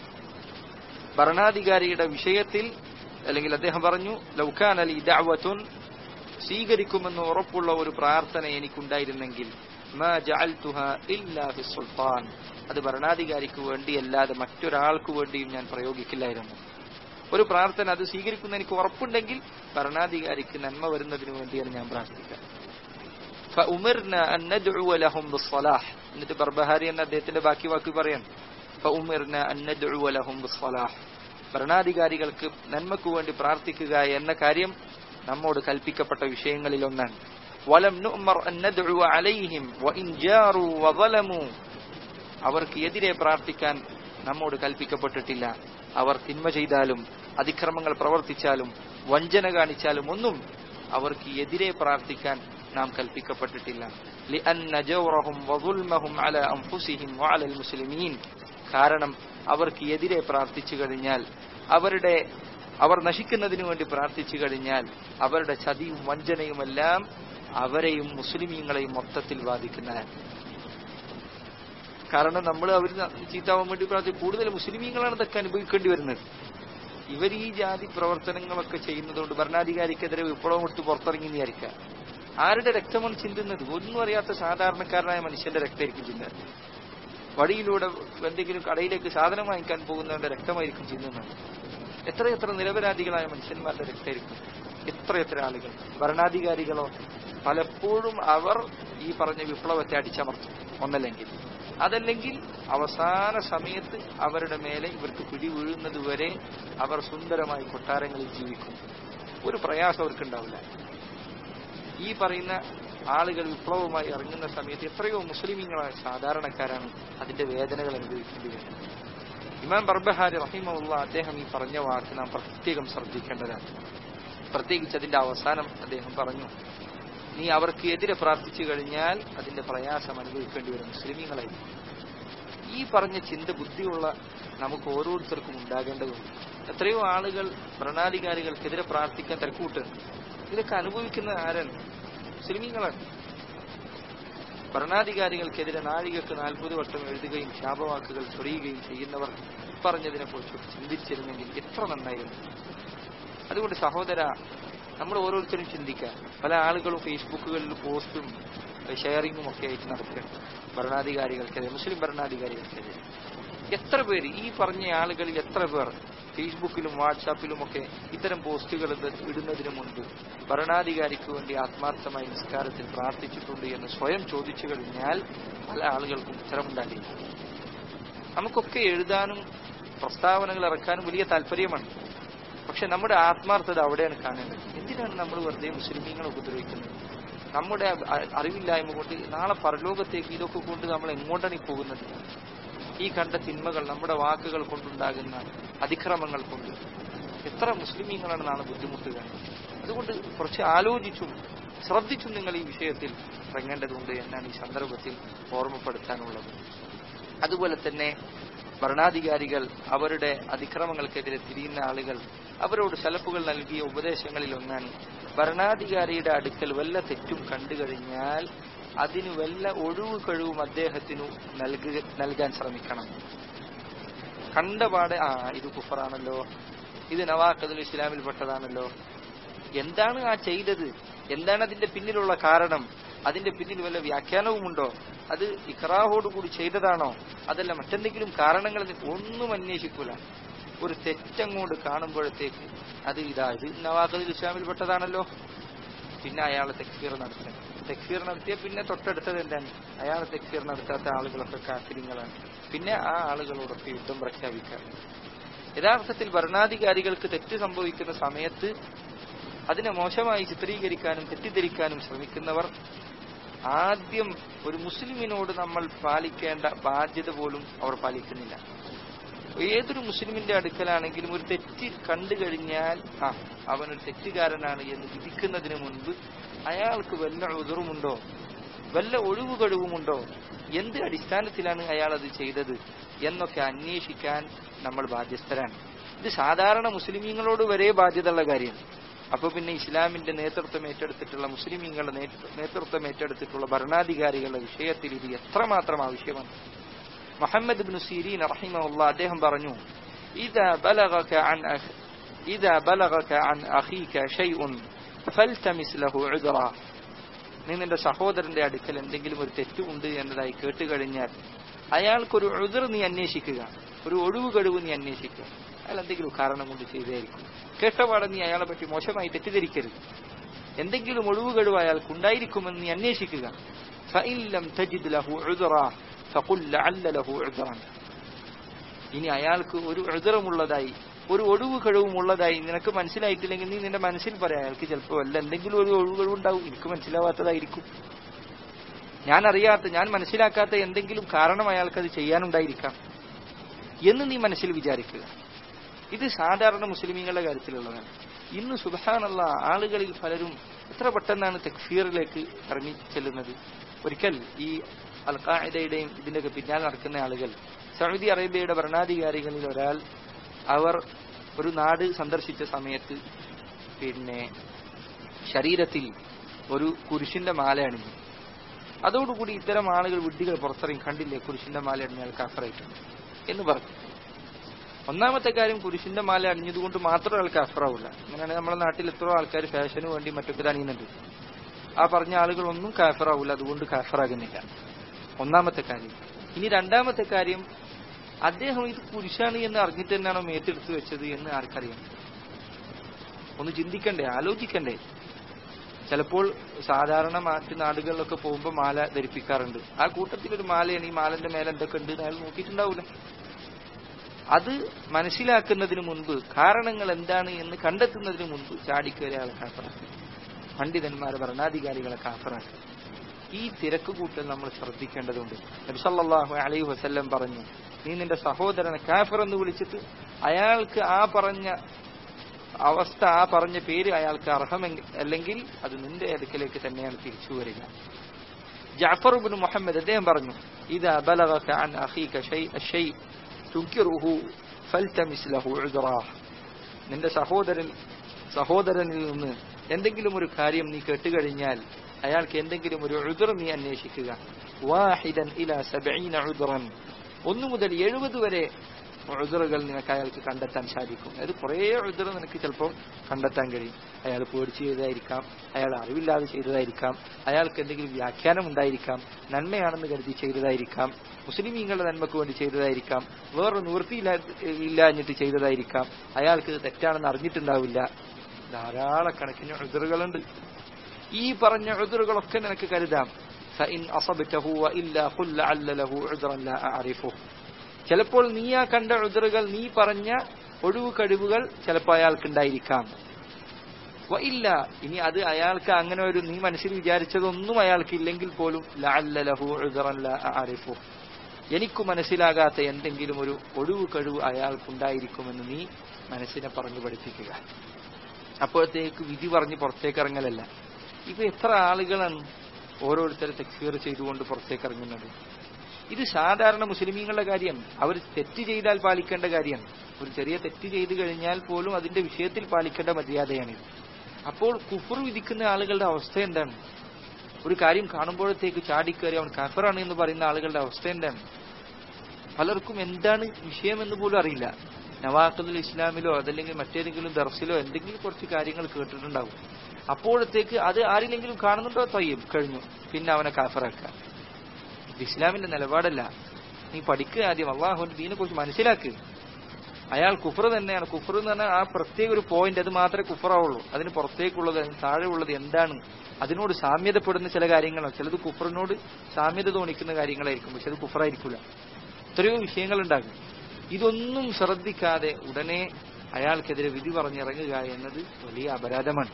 ഭരണാധികാരിയുടെ വിഷയത്തിൽ അല്ലെങ്കിൽ അദ്ദേഹം പറഞ്ഞു ലൗ കാന ലി ദഅവത്തുൻ സ്വീകരിക്കുമെന്ന് ഉറപ്പുള്ള ഒരു പ്രാർത്ഥന എനിക്കുണ്ടായിരുന്നെങ്കിൽ മാ ജഅൽതുഹാ ഇല്ലാ ഫി സുൽത്താൻ അത് ഭരണാധികാരിക്ക് വേണ്ടിയല്ലാതെ മറ്റൊരാൾക്ക് വേണ്ടിയും ഞാൻ പ്രയോഗിക്കില്ലായിരുന്നു ഒരു പ്രാർത്ഥന അത് സ്വീകരിക്കുന്ന എനിക്ക് ഉറപ്പുണ്ടെങ്കിൽ ഭരണാധികാരിക്ക് നന്മ വരുന്നതിന് വേണ്ടിയാണ് ഞാൻ പ്രാർത്ഥിക്കുക فأمرنا أن ندعو لهم بالصلاح എന്നിട്ട് ബർബഹാരി എന്ന അദ്ദേഹത്തിന്റെ ബാക്കി വാക്ക് പറയാൻ فأمرنا أن ندعو لهم بالصلاح ഭരണാധികാരികൾക്ക് നന്മയ്ക്കു വേണ്ടി പ്രാർത്ഥിക്കുക എന്ന കാര്യം നമ്മോട് കൽപ്പിക്കപ്പെട്ട വിഷയങ്ങളിൽ ഒന്നാണ് വലം നുഅ്മർ അൻ നദ്ഉ അലൈഹിം വഇൻ ജാറു വളമു അവർക്ക് എതിരെ പ്രാർത്ഥിക്കാൻ നമ്മോട് കൽപ്പിക്കപ്പെട്ടിട്ടില്ല അവർ തിന്മ ചെയ്താലും അതിക്രമങ്ങൾ പ്രവർത്തിച്ചാലും വഞ്ചന കാണിച്ചാലും ഒന്നും അവർക്ക് എതിരെ പ്രാർത്ഥിക്കാൻ നാം കൽപ്പിക്കപ്പെട്ടിട്ടില്ല لأن جورهم وظلمهم على أنفسهم وعلى المسلمين കാരണം അവർക്ക് എതിരെ പ്രാർത്ഥിച്ചു കഴിഞ്ഞാൽ അവരുടെ അവർ നശിക്കുന്നതിന് വേണ്ടി പ്രാർത്ഥിച്ചു കഴിഞ്ഞാൽ അവരുടെ ചതിയും വഞ്ചനയുമെല്ലാം അവരെയും മുസ്ലിമീങ്ങളെയും മൊത്തത്തിൽ ബാധിക്കുന്നതാണ് കാരണം നമ്മൾ അവർ ചീത്താവാൻ വേണ്ടി പ്രാർത്ഥിച്ച് കൂടുതൽ മുസ്ലിമീങ്ങളാണ് ഇതൊക്കെ അനുഭവിക്കേണ്ടി വരുന്നത് ഇവർ ഈ ജാതി പ്രവർത്തനങ്ങളൊക്കെ ചെയ്യുന്നതുകൊണ്ട് ഭരണാധികാരിക്കെതിരെ വിപ്ലവം കൊടുത്ത് പുറത്തിറങ്ങി വിചാരിക്കുക ആരുടെ രക്തമാണ് ചിന്തുന്നത് ഒന്നും അറിയാത്ത സാധാരണക്കാരനായ മനുഷ്യന്റെ രക്തമായിരിക്കും ചിന്തുന്നത് വഴിയിലൂടെ എന്തെങ്കിലും കടയിലേക്ക് സാധനം വാങ്ങിക്കാൻ പോകുന്നവന്റെ രക്തമായിരിക്കും ചിന്തുന്നത് എത്ര എത്ര നിരപരാധികളായ മനുഷ്യന്മാരുടെ രക്തമായിരിക്കും എത്ര എത്ര ആളുകൾ ഭരണാധികാരികളോ പലപ്പോഴും അവർ ഈ പറഞ്ഞ വിപ്ലവത്തെ അടിച്ചമർത്തും ഒന്നല്ലെങ്കിൽ അതല്ലെങ്കിൽ അവസാന സമയത്ത് അവരുടെ മേലെ ഇവർക്ക് പിടി വീഴുന്നത് വരെ അവർ സുന്ദരമായി കൊട്ടാരങ്ങളിൽ ജീവിക്കും ഒരു പ്രയാസം അവർക്കുണ്ടാവില്ല ഈ പറയുന്ന ആളുകൾ വിപ്ലവമായി ഇറങ്ങുന്ന സമയത്ത് എത്രയോ മുസ്ലിമീങ്ങളായ സാധാരണക്കാരാണ് അതിന്റെ വേദനകൾ അനുഭവിക്കേണ്ടി വരുന്നത് ഇമാം ബർബഹാരി റഹിമുള്ള അദ്ദേഹം ഈ പറഞ്ഞ വാക്ക് നാം പ്രത്യേകം ശ്രദ്ധിക്കേണ്ടതാണ് പ്രത്യേകിച്ച് അതിന്റെ അവസാനം അദ്ദേഹം പറഞ്ഞു നീ അവർക്ക് എതിരെ പ്രാർത്ഥിച്ചു കഴിഞ്ഞാൽ അതിന്റെ പ്രയാസം അനുഭവിക്കേണ്ടി വരും മുസ്ലിമീങ്ങളായി ഈ പറഞ്ഞ ചിന്ത ബുദ്ധിയുള്ള നമുക്ക് ഓരോരുത്തർക്കും ഉണ്ടാകേണ്ടതുണ്ട് എത്രയോ ആളുകൾ ഭരണാധികാരികൾക്കെതിരെ പ്രാർത്ഥിക്കാൻ തിരക്കൂട്ടുണ്ട് ഇതൊക്കെ അനുഭവിക്കുന്ന ആരാണ് മുസ്ലിമീങ്ങളാണ് ഭരണാധികാരികൾക്കെതിരെ നാഴികക്ക് നാൽപ്പത് വട്ടം എഴുതുകയും ശാപവാക്കുകൾ ചൊറിയുകയും ചെയ്യുന്നവർ പറഞ്ഞതിനെ കുറിച്ച് ചിന്തിച്ചിരുന്നെങ്കിൽ എത്ര നന്നായിരുന്നു അതുകൊണ്ട് സഹോദര നമ്മൾ ഓരോരുത്തരും ചിന്തിക്കാം പല ആളുകളും ഫേസ്ബുക്കുകളിൽ പോസ്റ്റും ഷെയറിങ്ങും ഒക്കെ ആയിട്ട് നടക്കുകയാണ് ഭരണാധികാരികൾക്കെതിരെ മുസ്ലിം ഭരണാധികാരികൾക്കെതിരെ എത്ര പേര് ഈ പറഞ്ഞ ആളുകളിൽ എത്ര പേർ ഫേസ്ബുക്കിലും വാട്സാപ്പിലും ഒക്കെ ഇത്തരം പോസ്റ്റുകൾ ഇടുന്നതിന് മുൻപ് ഭരണാധികാരിക്ക് വേണ്ടി ആത്മാർത്ഥമായി നിസ്കാരത്തിൽ പ്രാർത്ഥിച്ചിട്ടുണ്ട് എന്ന് സ്വയം ചോദിച്ചു കഴിഞ്ഞാൽ പല ആളുകൾക്കും ഉത്തരമുണ്ടാകില്ല നമുക്കൊക്കെ എഴുതാനും പ്രസ്താവനകൾ ഇറക്കാനും വലിയ താല്പര്യമാണ് പക്ഷെ നമ്മുടെ ആത്മാർത്ഥത അവിടെയാണ് കാണേണ്ടത് എന്തിനാണ് നമ്മൾ വെറുതെ മുസ്ലിമീങ്ങളെ ഉപദ്രവിക്കുന്നത് നമ്മുടെ അറിവില്ലായ്മ കൊണ്ട് നാളെ പരലോകത്തേക്ക് ഇതൊക്കെ കൊണ്ട് നമ്മൾ എങ്ങോട്ടാണ് ഈ പോകുന്നത് ഈ കണ്ട തിന്മകൾ നമ്മുടെ വാക്കുകൾ കൊണ്ടുണ്ടാകുന്ന അതിക്രമങ്ങൾ കൊണ്ട് എത്ര മുസ്ലിമീങ്ങളാണ് നാളെ ബുദ്ധിമുട്ടുക അതുകൊണ്ട് കുറച്ച് ആലോചിച്ചും ശ്രദ്ധിച്ചും നിങ്ങൾ ഈ വിഷയത്തിൽ ഇറങ്ങേണ്ടതുണ്ട് എന്നാണ് ഈ സന്ദർഭത്തിൽ ഓർമ്മപ്പെടുത്താനുള്ളത് അതുപോലെ തന്നെ ഭരണാധികാരികൾ അവരുടെ അതിക്രമങ്ങൾക്കെതിരെ തിരിയുന്ന ആളുകൾ അവരോട് ശലപ്പുകൾ നൽകിയ ഉപദേശങ്ങളിൽ ഒന്നാണ് ഭരണാധികാരിയുടെ അടുക്കൽ വല്ല തെറ്റും കണ്ടു കഴിഞ്ഞാൽ അതിന് വല്ല ഒഴിവ് കഴിവും അദ്ദേഹത്തിനു നൽകുക നൽകാൻ ശ്രമിക്കണം കണ്ടപാടെ ആ ഇത് കുഫറാണല്ലോ ഇത് നവാഖതുൽ ഇസ്ലാമിൽ പെട്ടതാണല്ലോ എന്താണ് ആ ചെയ്തത് എന്താണ് അതിന്റെ പിന്നിലുള്ള കാരണം അതിന്റെ പിന്നിൽ വല്ല വ്യാഖ്യാനവുമുണ്ടോ അത് ഇഖറാഹോടുകൂടി ചെയ്തതാണോ അതല്ല മറ്റെന്തെങ്കിലും കാരണങ്ങൾ ഒന്നും അന്വേഷിക്കൂല ഒരു തെറ്റങ്ങോട്ട് കാണുമ്പോഴത്തേക്ക് അത് ഇതാ ഇത് നവാഖതുൽ ഇസ്ലാമിൽ പെട്ടതാണല്ലോ പിന്നെ അയാളെ തെക്ഫീർ നടത്തണം തെക്ഫീർ നടത്തിയ പിന്നെ തൊട്ടടുത്തത് എന്താണ് അയാൾ തെക്ഫീർ നടത്താത്ത ആളുകളൊക്കെ കാത്തിരിങ്ങളാണ് പിന്നെ ആ ആളുകളോടൊക്കെ യുദ്ധം പ്രഖ്യാപിക്കുക യഥാർത്ഥത്തിൽ ഭരണാധികാരികൾക്ക് തെറ്റ് സംഭവിക്കുന്ന സമയത്ത് അതിനെ മോശമായി ചിത്രീകരിക്കാനും തെറ്റിദ്ധരിക്കാനും ശ്രമിക്കുന്നവർ ആദ്യം ഒരു മുസ്ലിമിനോട് നമ്മൾ പാലിക്കേണ്ട ബാധ്യത പോലും അവർ പാലിക്കുന്നില്ല ഏതൊരു മുസ്ലിമിന്റെ അടുക്കലാണെങ്കിലും ഒരു തെറ്റ് കണ്ടു കഴിഞ്ഞാൽ ആ അവനൊരു തെറ്റുകാരനാണ് എന്ന് വിധിക്കുന്നതിന് മുൻപ് അയാൾക്ക് വല്ല ഉതിറുമുണ്ടോ വല്ല ഒഴിവ് കഴിവുമുണ്ടോ എന്ത് അടിസ്ഥാനത്തിലാണ് അയാൾ അത് ചെയ്തത് എന്നൊക്കെ അന്വേഷിക്കാൻ നമ്മൾ ബാധ്യസ്ഥരാണ് ഇത് സാധാരണ മുസ്ലിമീങ്ങളോട് വരെ ബാധ്യതയുള്ള കാര്യം അപ്പൊ പിന്നെ ഇസ്ലാമിന്റെ നേതൃത്വം ഏറ്റെടുത്തിട്ടുള്ള മുസ്ലിമീങ്ങളുടെ നേതൃത്വം ഏറ്റെടുത്തിട്ടുള്ള ഭരണാധികാരികളുടെ വിഷയത്തിൽ ഇത് എത്രമാത്രം ആവശ്യമാണ് മുഹമ്മദ് ബിൻ സീരീൻ റഹിമഹുള്ള അദ്ദേഹം പറഞ്ഞു إذا بلغك عن أخ إذا بلغك عن أخيك شيء فالتمس له عذرا നീ നിന്റെ സഹോദരന്റെ അടുക്കൽ എന്തെങ്കിലും ഒരു തെറ്റുണ്ട് എന്നതായി കേട്ട് കഴിഞ്ഞാൽ അയാൾക്കൊരു ഉതിർ നീ അന്വേഷിക്കുക ഒരു ഒഴിവ് കഴിവ് നീ അന്വേഷിക്കുക അയാൾ എന്തെങ്കിലും കാരണം കൊണ്ട് ചെയ്തായിരിക്കും കേട്ടപാടെ നീ അയാളെ പറ്റി മോശമായി തെറ്റിദ്ധരിക്കരുത് എന്തെങ്കിലും ഒഴിവ് കഴിവ് അയാൾക്കുണ്ടായിരിക്കുമെന്ന് നീ അന്വേഷിക്കുക فإن لم تجد له عذرا فقل لعل له عذرا ഇനി അയാൾക്ക് ഒരു ഉദരമുള്ളതായി ഒരു ഒഴിവ് കഴിവുമുള്ളതായി നിനക്ക് മനസ്സിലായിട്ടില്ലെങ്കിൽ നീ നിന്റെ മനസ്സിൽ പറയാം അയാൾക്ക് ചിലപ്പോൾ വല്ല എന്തെങ്കിലും ഒരു ഒഴിവ് കഴിവുണ്ടാവും എനിക്ക് മനസ്സിലാവാത്തതായിരിക്കും ഞാൻ അറിയാത്ത ഞാൻ മനസ്സിലാക്കാത്ത എന്തെങ്കിലും കാരണം അയാൾക്ക് അത് ചെയ്യാനുണ്ടായിരിക്കാം എന്ന് നീ മനസ്സിൽ വിചാരിക്കുക ഇത് സാധാരണ മുസ്ലിമീങ്ങളുടെ കാര്യത്തിലുള്ളതാണ് ഇന്ന് സുബാനുള്ള ആളുകളിൽ പലരും എത്ര പെട്ടെന്നാണ് തെക്ഫീറിലേക്ക് ഇറങ്ങി ചെല്ലുന്നത് ഒരിക്കൽ ഈ അൽഖായിദയുടെയും ഇതിന്റെയൊക്കെ പിന്നാലെ നടക്കുന്ന ആളുകൾ സൗദി അറേബ്യയുടെ ഭരണാധികാരികളിൽ ഒരാൾ അവർ ഒരു നാട് സന്ദർശിച്ച സമയത്ത് പിന്നെ ശരീരത്തിൽ ഒരു കുരിശിന്റെ മാല അണിഞ്ഞു അതോടുകൂടി ഇത്തരം ആളുകൾ വിഡ്ഢികൾ പുറത്തിറങ്ങി കണ്ടില്ലേ കുരിശിന്റെ മാല അണിഞ്ഞാൽ കാഫറായിട്ടുണ്ട് എന്ന് പറഞ്ഞു ഒന്നാമത്തെ കാര്യം കുരിശിന്റെ മാല അണിഞ്ഞതുകൊണ്ട് മാത്രം ആൾ കാഫറാവില്ല അങ്ങനെയാണെങ്കിൽ നമ്മുടെ നാട്ടിൽ എത്രയോ ആൾക്കാർ ഫാഷന് വേണ്ടി മറ്റൊക്കെ അണിയുന്നുണ്ട് ആ പറഞ്ഞ ആളുകളൊന്നും കാഫറാവില്ല അതുകൊണ്ട് കാഫറാകുന്നില്ല ഒന്നാമത്തെ കാര്യം ഇനി രണ്ടാമത്തെ കാര്യം അദ്ദേഹം ഇത് കുരിശാണ് എന്ന് അറിഞ്ഞിട്ട് തന്നെയാണോ മേത്തെടുത്ത് വെച്ചത് എന്ന് ആർക്കറിയാം ഒന്ന് ചിന്തിക്കണ്ടേ ആലോചിക്കണ്ടേ ചിലപ്പോൾ സാധാരണ മറ്റു നാടുകളിലൊക്കെ പോകുമ്പോൾ മാല ധരിപ്പിക്കാറുണ്ട് ആ കൂട്ടത്തിൽ ഒരു മാലയാണ് ഈ മാലന്റെ മേലെ എന്തൊക്കെ ഉണ്ട് അയാൾ നോക്കിയിട്ടുണ്ടാവൂല അത് മനസ്സിലാക്കുന്നതിന് മുൻപ് കാരണങ്ങൾ എന്താണ് എന്ന് കണ്ടെത്തുന്നതിന് മുൻപ് ചാടിക്കയറിയ ആളെ കാഫറാക്കി പണ്ഡിതന്മാരെ ഭരണാധികാരികളെ കാഫറാക്കി ഈ തിരക്ക് കൂട്ടൽ നമ്മൾ ശ്രദ്ധിക്കേണ്ടതുണ്ട് നബിസല്ലാഹു അലൈഹി വസല്ലം പറഞ്ഞു നീ നിന്റെ സഹോദരനെ കാഫർ എന്ന് വിളിച്ചിട്ട് അയാൾക്ക് ആ പറഞ്ഞ അവസ്ഥ ആ പറഞ്ഞ പേര് അയാൾക്ക് അർഹമെങ്കിൽ അല്ലെങ്കിൽ അത് നിന്റെ അടുക്കലേക്ക് തന്നെയാണ് തിരിച്ചു വരിക ജാഫർ ബിൻ മുഹമ്മദ് അദ്ദേഹം പറഞ്ഞു ഇതാ ബലഗക അൻ അഖീക ഷൈഅ ഷൈ തുൻകിറുഹു ഫൽതമിസ് ലഹു ഉദ്റാ നിന്റെ സഹോദരൻ സഹോദരനിൽ നിന്ന് എന്തെങ്കിലും ഒരു കാര്യം നീ കേട്ടുകഴിഞ്ഞാൽ അയാൾക്ക് എന്തെങ്കിലും ഒരു ഉദർ നീ അന്വേഷിക്കുക വാഹിദൻ ഇല സബഈന ഉദ്റൻ ഒന്നു മുതൽ എഴുപത് വരെ ഉദറുകൾ നിനക്ക് അയാൾക്ക് കണ്ടെത്താൻ സാധിക്കും അതായത് കുറേ ഉദർ നിനക്ക് ചിലപ്പോൾ കണ്ടെത്താൻ കഴിയും അയാൾ പേടിച്ച് ചെയ്തതായിരിക്കാം അയാൾ അറിവില്ലാതെ ചെയ്തതായിരിക്കാം അയാൾക്ക് എന്തെങ്കിലും വ്യാഖ്യാനം ഉണ്ടായിരിക്കാം നന്മയാണെന്ന് കരുതി ചെയ്തതായിരിക്കാം മുസ്ലിമീങ്ങളുടെ നന്മക്ക് വേണ്ടി ചെയ്തതായിരിക്കാം വേറെ നിവൃത്തിയില്ല ഇല്ലാഞ്ഞിട്ട് ചെയ്തതായിരിക്കാം അയാൾക്ക് ഇത് തെറ്റാണെന്ന് അറിഞ്ഞിട്ടുണ്ടാവില്ല ധാരാളക്കണക്കിന് ഉദറുകളുണ്ട് ഈ പറഞ്ഞ ഉദറുകളൊക്കെ നിനക്ക് കരുതാം فإن أصبته وإلا قل لعل له عذرا لا أعرفه ചിലപ്പോൾ നീ ആ കണ്ട ഉദറുകൾ നീ പറഞ്ഞ ഒഴിവ് കഴിവുകൾ ചിലപ്പോൾ അയാൾക്കുണ്ടായിരിക്കാം വ ഇല്ല ഇനി അത് അയാൾക്ക് അങ്ങനെ ഒരു നീ മനസ്സിൽ വിചാരിച്ചതൊന്നും അയാൾക്ക് ഇല്ലെങ്കിൽ പോലും ലഅല്ല ലഹു ഉദ്റൻ ലാ അഅറിഫു എനിക്ക് മനസ്സിലാകാത്ത എന്തെങ്കിലും ഒരു ഒഴിവ് കഴിവ് അയാൾക്കുണ്ടായിരിക്കുമെന്ന് നീ മനസ്സിനെ പറഞ്ഞു പഠിപ്പിക്കുക അപ്പോഴത്തേക്ക് വിധി പറഞ്ഞ് പുറത്തേക്ക് ഇറങ്ങലല്ല ഇപ്പൊ എത്ര ആളുകളാണ് ഓരോരുത്തരെ തെക്ഫീർ ചെയ്തുകൊണ്ട് പുറത്തേക്ക് ഇറങ്ങുന്നത് ഇത് സാധാരണ മുസ്ലിമീങ്ങളുടെ കാര്യം അവർ തെറ്റ് ചെയ്താൽ പാലിക്കേണ്ട കാര്യമാണ് ഒരു ചെറിയ തെറ്റ് ചെയ്തു കഴിഞ്ഞാൽ പോലും അതിന്റെ വിഷയത്തിൽ പാലിക്കേണ്ട മര്യാദയാണിത് അപ്പോൾ കുഫർ വിധിക്കുന്ന ആളുകളുടെ അവസ്ഥ എന്താണ് ഒരു കാര്യം കാണുമ്പോഴത്തേക്ക് ചാടിക്കയറി അവൻ കഫറാണ് എന്ന് പറയുന്ന ആളുകളുടെ അവസ്ഥ എന്താണ് പലർക്കും എന്താണ് വിഷയം എന്ന് പോലും അറിയില്ല നവാഖുൽ ഇസ്ലാമിലോ അതല്ലെങ്കിൽ മറ്റേതെങ്കിലും ദർസിലോ എന്തെങ്കിലും കുറച്ച് കാര്യങ്ങൾ കേട്ടിട്ടുണ്ടാവും അപ്പോഴത്തേക്ക് അത് ആരിലെങ്കിലും കാണുന്നുണ്ടോ തയ്യും കഴിഞ്ഞു പിന്നെ അവനെ കാഫറാക്കുക ഇത് ഇസ്ലാമിന്റെ നിലപാടല്ല നീ പഠിക്കുക ആദ്യം അള്ളാഹുവിന്റെ ദീനെ കുറിച്ച് മനസ്സിലാക്കുക അയാൾ കുഫർ തന്നെയാണ് കുഫർ എന്ന് പറഞ്ഞാൽ ആ പ്രത്യേക ഒരു പോയിന്റ് അത് മാത്രമേ കുഫറാവുള്ളൂ അതിന് പുറത്തേക്കുള്ളത് അതിന് താഴെയുള്ളത് എന്താണ് അതിനോട് സാമ്യതപ്പെടുന്ന ചില കാര്യങ്ങളാണ് ചിലത് കുഫറിനോട് സാമ്യത തോന്നിക്കുന്ന കാര്യങ്ങളായിരിക്കും പക്ഷെ അത് കുഫറായിരിക്കില്ല എത്രയോ വിഷയങ്ങൾ ഉണ്ടാകും ഇതൊന്നും ശ്രദ്ധിക്കാതെ ഉടനെ അയാൾക്കെതിരെ വിധി പറഞ്ഞിറങ്ങുക എന്നത് വലിയ അപരാധമാണ്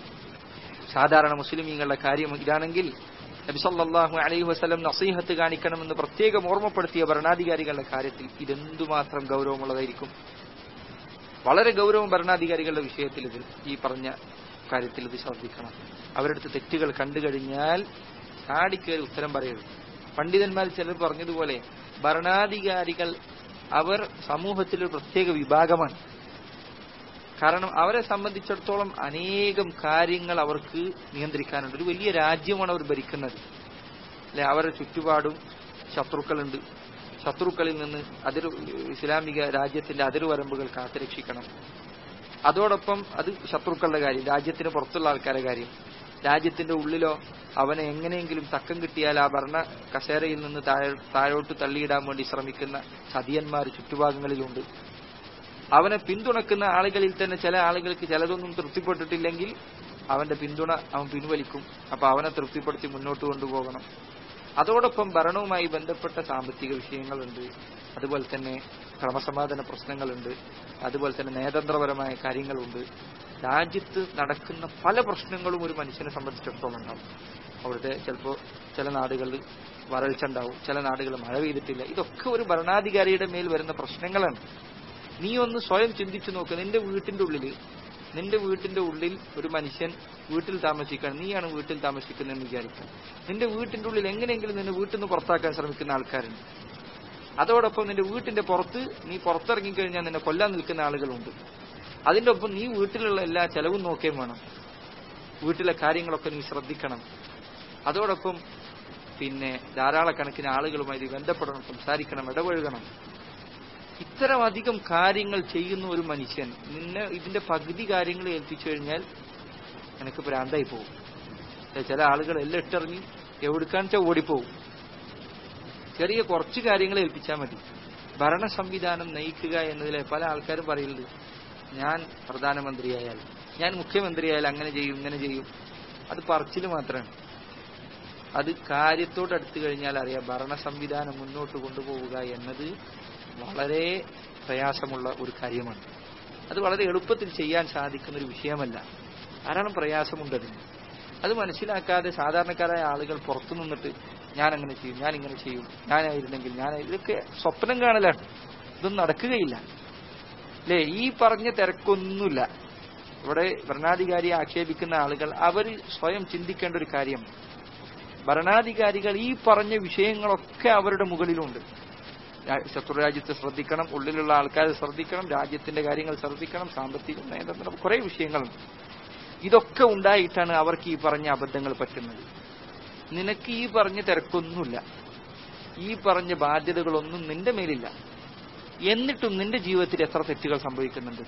സാധാരണ മുസ്ലിമീങ്ങളുടെ കാര്യം ഇതാണെങ്കിൽ നബിസല്ലാഹു അലൈഹി വസ്ലം നസീഹത്ത് കാണിക്കണമെന്ന് പ്രത്യേകം ഓർമ്മപ്പെടുത്തിയ ഭരണാധികാരികളുടെ കാര്യത്തിൽ ഇതെന്തുമാത്രം ഗൗരവമുള്ളതായിരിക്കും വളരെ ഗൗരവം ഭരണാധികാരികളുടെ വിഷയത്തിൽ ഇത് ഈ പറഞ്ഞ കാര്യത്തിൽ ഇത് ശ്രദ്ധിക്കണം അവരെടുത്ത് തെറ്റുകൾ കണ്ടു കഴിഞ്ഞാൽ ചാടിക്കേറി ഉത്തരം പറയരുത് പണ്ഡിതന്മാർ ചിലർ പറഞ്ഞതുപോലെ ഭരണാധികാരികൾ അവർ സമൂഹത്തിൽ ഒരു പ്രത്യേക വിഭാഗമാണ് കാരണം അവരെ സംബന്ധിച്ചിടത്തോളം അനേകം കാര്യങ്ങൾ അവർക്ക് നിയന്ത്രിക്കാനുണ്ട് ഒരു വലിയ രാജ്യമാണ് അവർ ഭരിക്കുന്നത് അല്ലെ അവരുടെ ചുറ്റുപാടും ശത്രുക്കളുണ്ട് ശത്രുക്കളിൽ നിന്ന് അതിർ ഇസ്ലാമിക രാജ്യത്തിന്റെ അതിർവരമ്പുകൾ കാത്തുരക്ഷിക്കണം അതോടൊപ്പം അത് ശത്രുക്കളുടെ കാര്യം രാജ്യത്തിന് പുറത്തുള്ള ആൾക്കാരുടെ കാര്യം രാജ്യത്തിന്റെ ഉള്ളിലോ അവനെ എങ്ങനെയെങ്കിലും തക്കം കിട്ടിയാൽ ആ ഭരണ കസേരയിൽ നിന്ന് താഴെ താഴോട്ട് തള്ളിയിടാൻ വേണ്ടി ശ്രമിക്കുന്ന ചതിയന്മാർ ചുറ്റുഭാഗങ്ങളിലുണ്ട് അവനെ പിന്തുണക്കുന്ന ആളുകളിൽ തന്നെ ചില ആളുകൾക്ക് ചിലതൊന്നും തൃപ്തിപ്പെട്ടിട്ടില്ലെങ്കിൽ അവന്റെ പിന്തുണ അവൻ പിൻവലിക്കും അപ്പൊ അവനെ തൃപ്തിപ്പെടുത്തി മുന്നോട്ട് കൊണ്ടുപോകണം അതോടൊപ്പം ഭരണവുമായി ബന്ധപ്പെട്ട സാമ്പത്തിക വിഷയങ്ങളുണ്ട് അതുപോലെ തന്നെ ക്രമസമാധാന പ്രശ്നങ്ങളുണ്ട് അതുപോലെ തന്നെ നയതന്ത്രപരമായ കാര്യങ്ങളുണ്ട് രാജ്യത്ത് നടക്കുന്ന പല പ്രശ്നങ്ങളും ഒരു മനുഷ്യനെ സംബന്ധിച്ചിടത്തോളം ഉണ്ടാവും അവിടുത്തെ ചിലപ്പോൾ ചില നാടുകളിൽ വരൾച്ച ഉണ്ടാവും ചില നാടുകളിൽ മഴ പെയ്തിട്ടില്ല ഇതൊക്കെ ഒരു ഭരണാധികാരിയുടെ മേൽ വരുന്ന പ്രശ്നങ്ങളാണ് നീ ഒന്ന് സ്വയം ചിന്തിച്ചു നോക്ക് നിന്റെ വീട്ടിന്റെ ഉള്ളിൽ നിന്റെ വീട്ടിന്റെ ഉള്ളിൽ ഒരു മനുഷ്യൻ വീട്ടിൽ താമസിക്കാൻ നീയാണ് വീട്ടിൽ താമസിക്കുന്നതെന്ന് വിചാരിക്കാം നിന്റെ വീട്ടിന്റെ ഉള്ളിൽ എങ്ങനെയെങ്കിലും നിന്നെ വീട്ടിൽ നിന്ന് പുറത്താക്കാൻ ശ്രമിക്കുന്ന ആൾക്കാരുണ്ട് അതോടൊപ്പം നിന്റെ വീട്ടിന്റെ പുറത്ത് നീ പുറത്തിറങ്ങിക്കഴിഞ്ഞാൽ നിന്നെ കൊല്ലാൻ നിൽക്കുന്ന ആളുകളുണ്ട് അതിന്റെ ഒപ്പം നീ വീട്ടിലുള്ള എല്ലാ ചെലവും നോക്കുകയും വേണം വീട്ടിലെ കാര്യങ്ങളൊക്കെ നീ ശ്രദ്ധിക്കണം അതോടൊപ്പം പിന്നെ ധാരാളക്കണക്കിന് ആളുകളുമായി ബന്ധപ്പെടണം സംസാരിക്കണം ഇടപഴകണം ഇത്തരം അധികം കാര്യങ്ങൾ ചെയ്യുന്ന ഒരു മനുഷ്യൻ നിന്നെ ഇതിന്റെ പകുതി കാര്യങ്ങൾ ഏൽപ്പിച്ചു കഴിഞ്ഞാൽ നിനക്ക് ഭ്രാന്തായി പോകും ചില ആളുകൾ എല്ലാം ഇട്ടെറിഞ്ഞ് എവിടുക്കാന്ന് വെച്ചാൽ ഓടിപ്പോവും ചെറിയ കുറച്ച് കാര്യങ്ങൾ ഏൽപ്പിച്ചാൽ മതി ഭരണ സംവിധാനം നയിക്കുക എന്നതിലെ പല ആൾക്കാരും പറയുന്നത് ഞാൻ പ്രധാനമന്ത്രിയായാൽ ഞാൻ മുഖ്യമന്ത്രിയായാൽ അങ്ങനെ ചെയ്യും ഇങ്ങനെ ചെയ്യും അത് പറച്ചിൽ മാത്രമാണ് അത് കാര്യത്തോട് അടുത്തു കഴിഞ്ഞാൽ അറിയാം ഭരണ സംവിധാനം മുന്നോട്ട് കൊണ്ടുപോവുക എന്നത് വളരെ പ്രയാസമുള്ള ഒരു കാര്യമാണ് അത് വളരെ എളുപ്പത്തിൽ ചെയ്യാൻ സാധിക്കുന്ന ഒരു വിഷയമല്ല ധാരാളം പ്രയാസമുണ്ട് അതിന് അത് മനസ്സിലാക്കാതെ സാധാരണക്കാരായ ആളുകൾ പുറത്തു നിന്നിട്ട് ഞാൻ അങ്ങനെ ചെയ്യും ഞാൻ ഇങ്ങനെ ചെയ്യും ഞാനായിരുന്നെങ്കിൽ ഞാൻ ഇതൊക്കെ സ്വപ്നം കാണലാണ് ഇതൊന്നും നടക്കുകയില്ല അല്ലേ ഈ പറഞ്ഞ തിരക്കൊന്നുമില്ല ഇവിടെ ഭരണാധികാരിയെ ആക്ഷേപിക്കുന്ന ആളുകൾ അവർ സ്വയം ചിന്തിക്കേണ്ട ഒരു കാര്യം ഭരണാധികാരികൾ ഈ പറഞ്ഞ വിഷയങ്ങളൊക്കെ അവരുടെ മുകളിലുണ്ട് രാ- ശത്രുരാജ്യത്തെ ശ്രദ്ധിക്കണം ഉള്ളിലുള്ള ആൾക്കാരെ ശ്രദ്ധിക്കണം രാജ്യത്തിന്റെ കാര്യങ്ങൾ ശ്രദ്ധിക്കണം സാമ്പത്തികം നിയന്ത്രണം കുറെ വിഷയങ്ങളുണ്ട് ഇതൊക്കെ ഉണ്ടായിട്ടാണ് അവർക്ക് ഈ പറഞ്ഞ അബദ്ധങ്ങൾ പറ്റുന്നത് നിനക്ക് ഈ പറഞ്ഞ തിരക്കൊന്നുമില്ല ഈ പറഞ്ഞ ബാധ്യതകളൊന്നും നിന്റെ മേലില്ല എന്നിട്ടും നിന്റെ ജീവിതത്തിൽ എത്ര തെറ്റുകൾ സംഭവിക്കുന്നുണ്ട്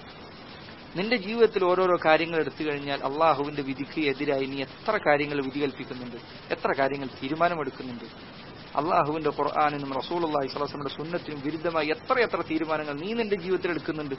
നിന്റെ ജീവിതത്തിൽ ഓരോരോ കാര്യങ്ങൾ എടുത്തു കഴിഞ്ഞാൽ അള്ളാഹുവിന്റെ വിധിക്ക് എതിരായി നീ എത്ര കാര്യങ്ങൾ വിധി കൽപ്പിക്കുന്നുണ്ട് എത്ര കാര്യങ്ങൾ തീരുമാനമെടുക്കുന്നുണ്ട് അള്ളാഹുവിന്റെ ഖുർആാനിനും റസൂൽ അള്ളാഹി സ്വലാസ്ലമിന്റെ സുന്നത്തിനും വിരുദ്ധമായി എത്ര എത്ര തീരുമാനങ്ങൾ നീ നിന്റെ ജീവിതത്തിൽ എടുക്കുന്നുണ്ട്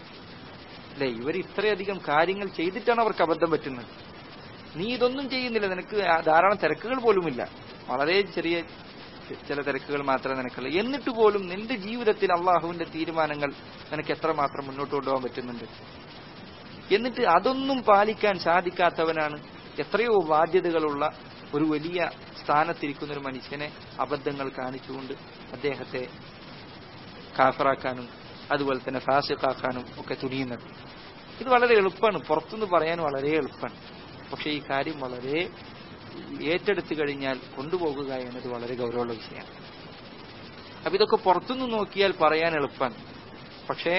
അല്ലെ ഇവർ ഇത്രയധികം കാര്യങ്ങൾ ചെയ്തിട്ടാണ് അവർക്ക് അബദ്ധം പറ്റുന്നത് നീ ഇതൊന്നും ചെയ്യുന്നില്ല നിനക്ക് ആ ധാരാളം തിരക്കുകൾ പോലുമില്ല വളരെ ചെറിയ ചില തിരക്കുകൾ മാത്രമേ നിനക്കുള്ളൂ എന്നിട്ട് പോലും നിന്റെ ജീവിതത്തിൽ അള്ളാഹുവിന്റെ തീരുമാനങ്ങൾ നിനക്ക് എത്രമാത്രം മുന്നോട്ട് കൊണ്ടുപോകാൻ പറ്റുന്നുണ്ട് എന്നിട്ട് അതൊന്നും പാലിക്കാൻ സാധിക്കാത്തവനാണ് എത്രയോ ബാധ്യതകളുള്ള ഒരു വലിയ സ്ഥാനത്തിരിക്കുന്ന ഒരു മനുഷ്യനെ അബദ്ധങ്ങൾ കാണിച്ചുകൊണ്ട് അദ്ദേഹത്തെ കാഫറാക്കാനും അതുപോലെ തന്നെ ഫാസിഖാക്കാനും ഒക്കെ തുനിയുന്നത് ഇത് വളരെ എളുപ്പമാണ് പുറത്തുനിന്ന് പറയാൻ വളരെ എളുപ്പമാണ് പക്ഷെ ഈ കാര്യം വളരെ ഏറ്റെടുത്തു കഴിഞ്ഞാൽ കൊണ്ടുപോകുക എന്നത് വളരെ ഗൗരവമുള്ള വിഷയമാണ് അപ്പൊ ഇതൊക്കെ പുറത്തുനിന്ന് നോക്കിയാൽ പറയാൻ എളുപ്പമാണ് പക്ഷേ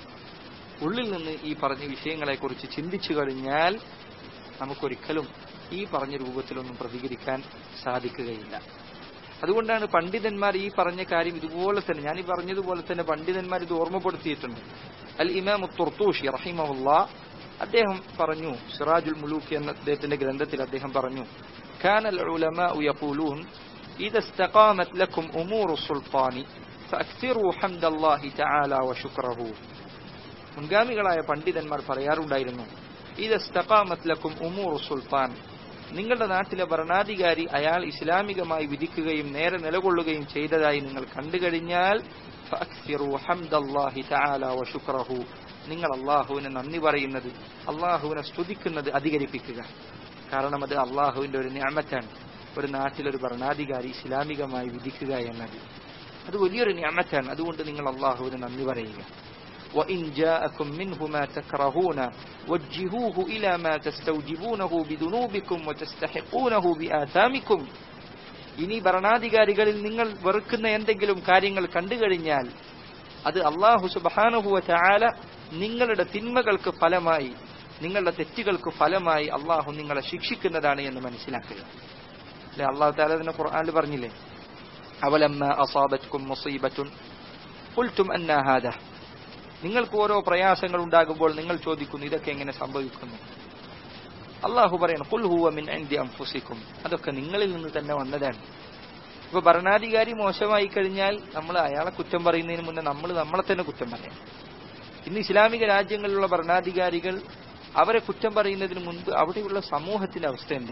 ഉള്ളിൽ നിന്ന് ഈ പറഞ്ഞ വിഷയങ്ങളെ കുറിച്ച് ചിന്തിച്ചു കഴിഞ്ഞാൽ നമുക്കൊരിക്കലും ഈ പറഞ്ഞ രൂപത്തിലൊന്നും പ്രതികരിക്കാൻ സാധിക്കുകയില്ല അതുകൊണ്ടാണ് പണ്ഡിതന്മാർ ഈ പറഞ്ഞ കാര്യം ഇതുപോലെ തന്നെ ഞാൻ ഈ പറഞ്ഞതുപോലെ തന്നെ പണ്ഡിതന്മാർ ഇത് ഓർമ്മപ്പെടുത്തിയിട്ടുണ്ട് അൽ ഇമാം തുർത്തൂഷി റഹിമഹുല്ല അദ്ദേഹം പറഞ്ഞു സിറാജുൽ മുലൂക്ക് എന്ന അദ്ദേഹത്തിന്റെ ഗ്രന്ഥത്തിൽ അദ്ദേഹം പറഞ്ഞു كان العلماء يقولون إذا استقامت لكم أمور السلطان فأكثروا حمد الله تعالى وشكره മുൻഗാമികളായ പണ്ഡിതന്മാർ പറയാറുണ്ടായിരുന്നു ഇത് ഇസ്തഖാമത്ത് ലക്കും ഉമൂർ സുൽത്താൻ നിങ്ങളുടെ നാട്ടിലെ ഭരണാധികാരി അയാൾ ഇസ്ലാമികമായി വിധിക്കുകയും നേരെ നിലകൊള്ളുകയും ചെയ്തതായി നിങ്ങൾ കണ്ടു കഴിഞ്ഞാൽ ഫഅക്സിറു ഹംദല്ലാഹി തആല വശുക്റഹു നിങ്ങൾ അള്ളാഹുവിനെ നന്ദി പറയുന്നത് അള്ളാഹുവിനെ സ്തുതിക്കുന്നത് അധികരിപ്പിക്കുക കാരണം അത് അള്ളാഹുവിന്റെ ഒരു ഞാമത്താണ് ഒരു നാട്ടിലൊരു ഭരണാധികാരി ഇസ്ലാമികമായി വിധിക്കുക എന്നത് അത് വലിയൊരു ഞാമത്താണ് അതുകൊണ്ട് നിങ്ങൾ അള്ളാഹുവിന് നന്ദി പറയുക وإن جاءكم منه ما تكرهون وجهوه إلى ما تستوجبونه بذنوبكم وتستحقونه بآثامكم ഇനി ഭരണാധികാരികളിൽ നിങ്ങൾ വെറുക്കുന്ന എന്തെങ്കിലും കാര്യങ്ങൾ കണ്ടു കഴിഞ്ഞാൽ അത് അള്ളാഹു സുബാനുഹുവ ചാല നിങ്ങളുടെ തിന്മകൾക്ക് ഫലമായി നിങ്ങളുടെ തെറ്റുകൾക്ക് ഫലമായി അള്ളാഹു നിങ്ങളെ ശിക്ഷിക്കുന്നതാണ് എന്ന് മനസ്സിലാക്കുക അല്ലെ അള്ളാഹു താല തന്നെ ഖുർആാനിൽ പറഞ്ഞില്ലേ അവലമ്മ അസാബത്കും മുസീബത്തുൻ ഉൽത്തും അന്നാഹാദ നിങ്ങൾക്ക് ഓരോ പ്രയാസങ്ങൾ ഉണ്ടാകുമ്പോൾ നിങ്ങൾ ചോദിക്കുന്നു ഇതൊക്കെ എങ്ങനെ സംഭവിക്കുന്നു അള്ളാഹു പറയണം കുൽ ഹുവ മിൻ അൻദി അൻഫുസിക്കും അതൊക്കെ നിങ്ങളിൽ നിന്ന് തന്നെ വന്നതാണ് ഇപ്പൊ ഭരണാധികാരി മോശമായി കഴിഞ്ഞാൽ നമ്മൾ അയാളെ കുറ്റം പറയുന്നതിന് മുന്നേ നമ്മൾ നമ്മളെ തന്നെ കുറ്റം പറയാം ഇന്ന് ഇസ്ലാമിക രാജ്യങ്ങളിലുള്ള ഭരണാധികാരികൾ അവരെ കുറ്റം പറയുന്നതിന് മുൻപ് അവിടെയുള്ള സമൂഹത്തിന്റെ അവസ്ഥ എന്ത്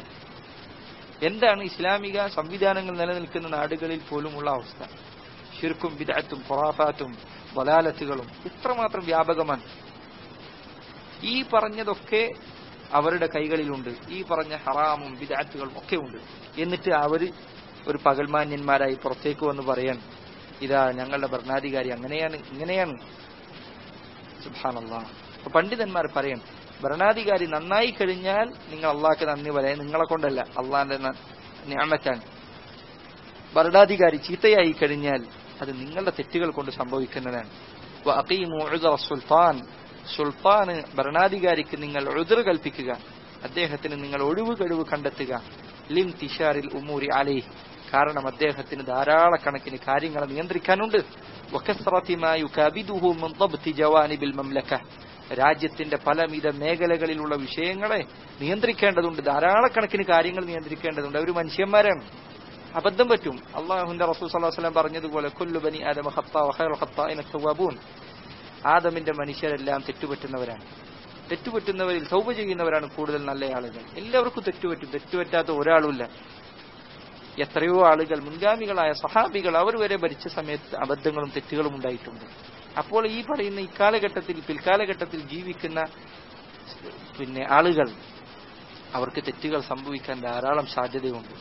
എന്താണ് ഇസ്ലാമിക സംവിധാനങ്ങൾ നിലനിൽക്കുന്ന നാടുകളിൽ പോലുമുള്ള അവസ്ഥ ഷിർക്കും ബിദഅത്തും ഖുറാഫാത്തും വലാലത്തുകളും ഇത്രമാത്രം വ്യാപകമാണ് ഈ പറഞ്ഞതൊക്കെ അവരുടെ കൈകളിലുണ്ട് ഈ പറഞ്ഞ ഹറാമും ബിദഅത്തുകളും ഒക്കെ ഉണ്ട് എന്നിട്ട് അവര് ഒരു പകൽമാന്യന്മാരായി പുറത്തേക്ക് വന്ന് പറയാൻ ഇതാ ഞങ്ങളുടെ ഭരണാധികാരി അങ്ങനെയാണ് ഇങ്ങനെയാണ് സുബാനല്ലാ അപ്പൊ പണ്ഡിതന്മാർ പറയും ഭരണാധികാരി നന്നായി കഴിഞ്ഞാൽ നിങ്ങൾ അള്ളാഹ്ക്ക് നന്ദി പറയാൻ നിങ്ങളെ കൊണ്ടല്ല അള്ളാന്റെ ഞാമറ്റാണ് ഭരണാധികാരി ചീത്തയായി കഴിഞ്ഞാൽ അത് നിങ്ങളുടെ തെറ്റുകൾ കൊണ്ട് സംഭവിക്കുന്നതാണ് സുൽത്താൻ സുൽത്താന് ഭരണാധികാരിക്ക് നിങ്ങൾ ഒഴുതർ കൽപ്പിക്കുക അദ്ദേഹത്തിന് നിങ്ങൾ ഒഴിവ് കഴിവ് കണ്ടെത്തുക ലിം തിഷാറിൽ ഉമൂരി അലൈ കാരണം അദ്ദേഹത്തിന് ധാരാളക്കണക്കിന് കാര്യങ്ങളെ നിയന്ത്രിക്കാനുണ്ട് രാജ്യത്തിന്റെ പലവിധ മേഖലകളിലുള്ള വിഷയങ്ങളെ നിയന്ത്രിക്കേണ്ടതുണ്ട് ധാരാളക്കണക്കിന് കാര്യങ്ങൾ നിയന്ത്രിക്കേണ്ടതുണ്ട് അവർ മനുഷ്യന്മാരാണ് അബദ്ധം പറ്റും അള്ളാഹുന്റെ റസൂൽ സല്ലാസ്ലാം പറഞ്ഞതുപോലെ കൊല്ലു ബനി ആദമ ഹത്താബൂൻ ആദമിന്റെ മനുഷ്യരെല്ലാം തെറ്റുപറ്റുന്നവരാണ് തെറ്റുപറ്റുന്നവരിൽ സൗബ ചെയ്യുന്നവരാണ് കൂടുതൽ നല്ല ആളുകൾ എല്ലാവർക്കും തെറ്റുപറ്റും തെറ്റുപറ്റാത്ത ഒരാളുമില്ല എത്രയോ ആളുകൾ മുൻഗാമികളായ സഹാബികൾ അവർ വരെ ഭരിച്ച സമയത്ത് അബദ്ധങ്ങളും തെറ്റുകളും ഉണ്ടായിട്ടുണ്ട് അപ്പോൾ ഈ പറയുന്ന ഇക്കാലഘട്ടത്തിൽ പിൽക്കാലഘട്ടത്തിൽ ജീവിക്കുന്ന പിന്നെ ആളുകൾ അവർക്ക് തെറ്റുകൾ സംഭവിക്കാൻ ധാരാളം സാധ്യതയുണ്ട്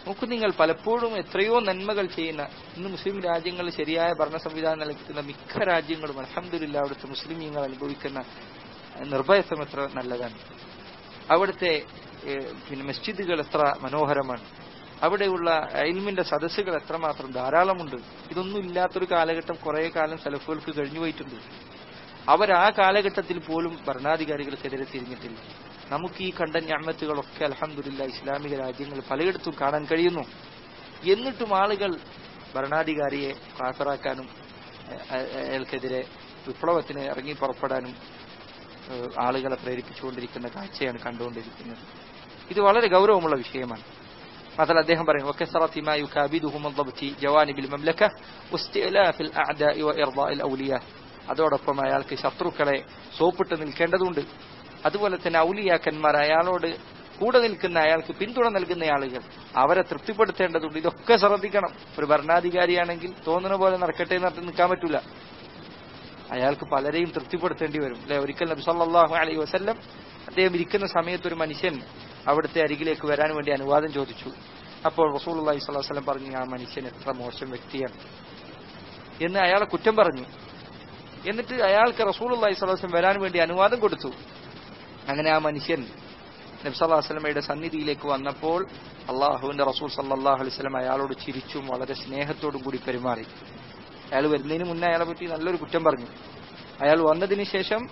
നോക്കൂ നിങ്ങൾ പലപ്പോഴും എത്രയോ നന്മകൾ ചെയ്യുന്ന ഇന്ന് മുസ്ലിം രാജ്യങ്ങളിൽ ശരിയായ ഭരണ സംവിധാനം നൽകുന്ന മിക്ക രാജ്യങ്ങളും അലഹമില്ല അവിടുത്തെ മുസ്ലിമീങ്ങൾ അനുഭവിക്കുന്ന നിർഭയത്വം എത്ര നല്ലതാണ് അവിടുത്തെ ഏഹ്, പിന്നെ മസ്ജിദുകൾ എത്ര മനോഹരമാണ് അവിടെയുള്ള ഇൽമിന്റെ സദസ്സുകൾ എത്രമാത്രം ധാരാളമുണ്ട് ഇതൊന്നും ഇല്ലാത്തൊരു കാലഘട്ടം കുറെ കാലം സലഫുകൾക്ക് കഴിഞ്ഞു പോയിട്ടുണ്ട് അവർ ആ കാലഘട്ടത്തിൽ പോലും ഭരണാധികാരികൾക്കെതിരെ തിരിഞ്ഞിട്ടില്ല നമുക്ക് ഈ കണ്ട ഞാമത്തുകളൊക്കെ അലഹമില്ല ഇസ്ലാമിക രാജ്യങ്ങൾ പലയിടത്തും കാണാൻ കഴിയുന്നു എന്നിട്ടും ആളുകൾ ഭരണാധികാരിയെ കാഫറാക്കാനും അ- അ- അയാൾക്കെതിരെ വിപ്ലവത്തിന് ഇറങ്ങി പുറപ്പെടാനും ഏഹ്, ആളുകളെ പ്രേരിപ്പിച്ചുകൊണ്ടിരിക്കുന്ന കാഴ്ചയാണ് കണ്ടുകൊണ്ടിരിക്കുന്നത് ഇത് വളരെ ഗൗരവമുള്ള വിഷയമാണ് മാത്രമല്ല അദ്ദേഹം പറയും وكثرة ما يكابدهم الضبط جوانب المملكة واستئلاف الأعداء وإرضاء الأولياء അതോടൊപ്പം അയാൾക്ക് ശത്രുക്കളെ സോപ്പിട്ട് നിൽക്കേണ്ടതുണ്ട് അതുപോലെ തന്നെ ഔലിയാക്കന്മാർ അയാളോട് കൂടെ നിൽക്കുന്ന അയാൾക്ക് പിന്തുണ നൽകുന്ന ആളുകൾ അവരെ തൃപ്തിപ്പെടുത്തേണ്ടതുണ്ട് ഇതൊക്കെ ശ്രദ്ധിക്കണം ഒരു ഭരണാധികാരിയാണെങ്കിൽ തോന്നുന്ന പോലെ നടക്കട്ടെ എന്ന് പറഞ്ഞിട്ട് നിൽക്കാൻ പറ്റൂല അയാൾക്ക് പലരെയും തൃപ്തിപ്പെടുത്തേണ്ടി വരും അല്ലെ ഒരിക്കൽ നബി സല്ലല്ലാഹു അലൈഹി വസല്ലം അദ്ദേഹം ഇരിക്കുന്ന സമയത്ത് ഒരു മനുഷ്യൻ അവിടുത്തെ അരികിലേക്ക് വരാൻ വേണ്ടി അനുവാദം ചോദിച്ചു അപ്പോൾ റസൂൽ അള്ളാഹി സ്വലാഹു വസ്ലം പറഞ്ഞു ആ മനുഷ്യൻ എത്ര മോശം വ്യക്തിയാണ് എന്ന് അയാളെ കുറ്റം പറഞ്ഞു എന്നിട്ട് അയാൾക്ക് റസൂൽ അള്ളാഹി സ്വലാഹു വസ്ലം വരാൻ വേണ്ടി അനുവാദം കൊടുത്തു അങ്ങനെ ആ മനുഷ്യൻ നബി സല്ലല്ലാഹു അലൈഹി വസല്ലമയുടെ സന്നിധിയിലേക്ക് വന്നപ്പോൾ അള്ളാഹുവിന്റെ റസൂൽ സല്ലല്ലാഹു അലൈഹി വസല്ലം അയാളോട് ചിരിച്ചും വളരെ സ്നേഹത്തോടും കൂടി പെരുമാറി അയാൾ വരുന്നതിന് മുന്നേ അയാളെ പറ്റി നല്ലൊരു കുറ്റം പറഞ്ഞു അയാൾ വന്നതിന് ശേഷം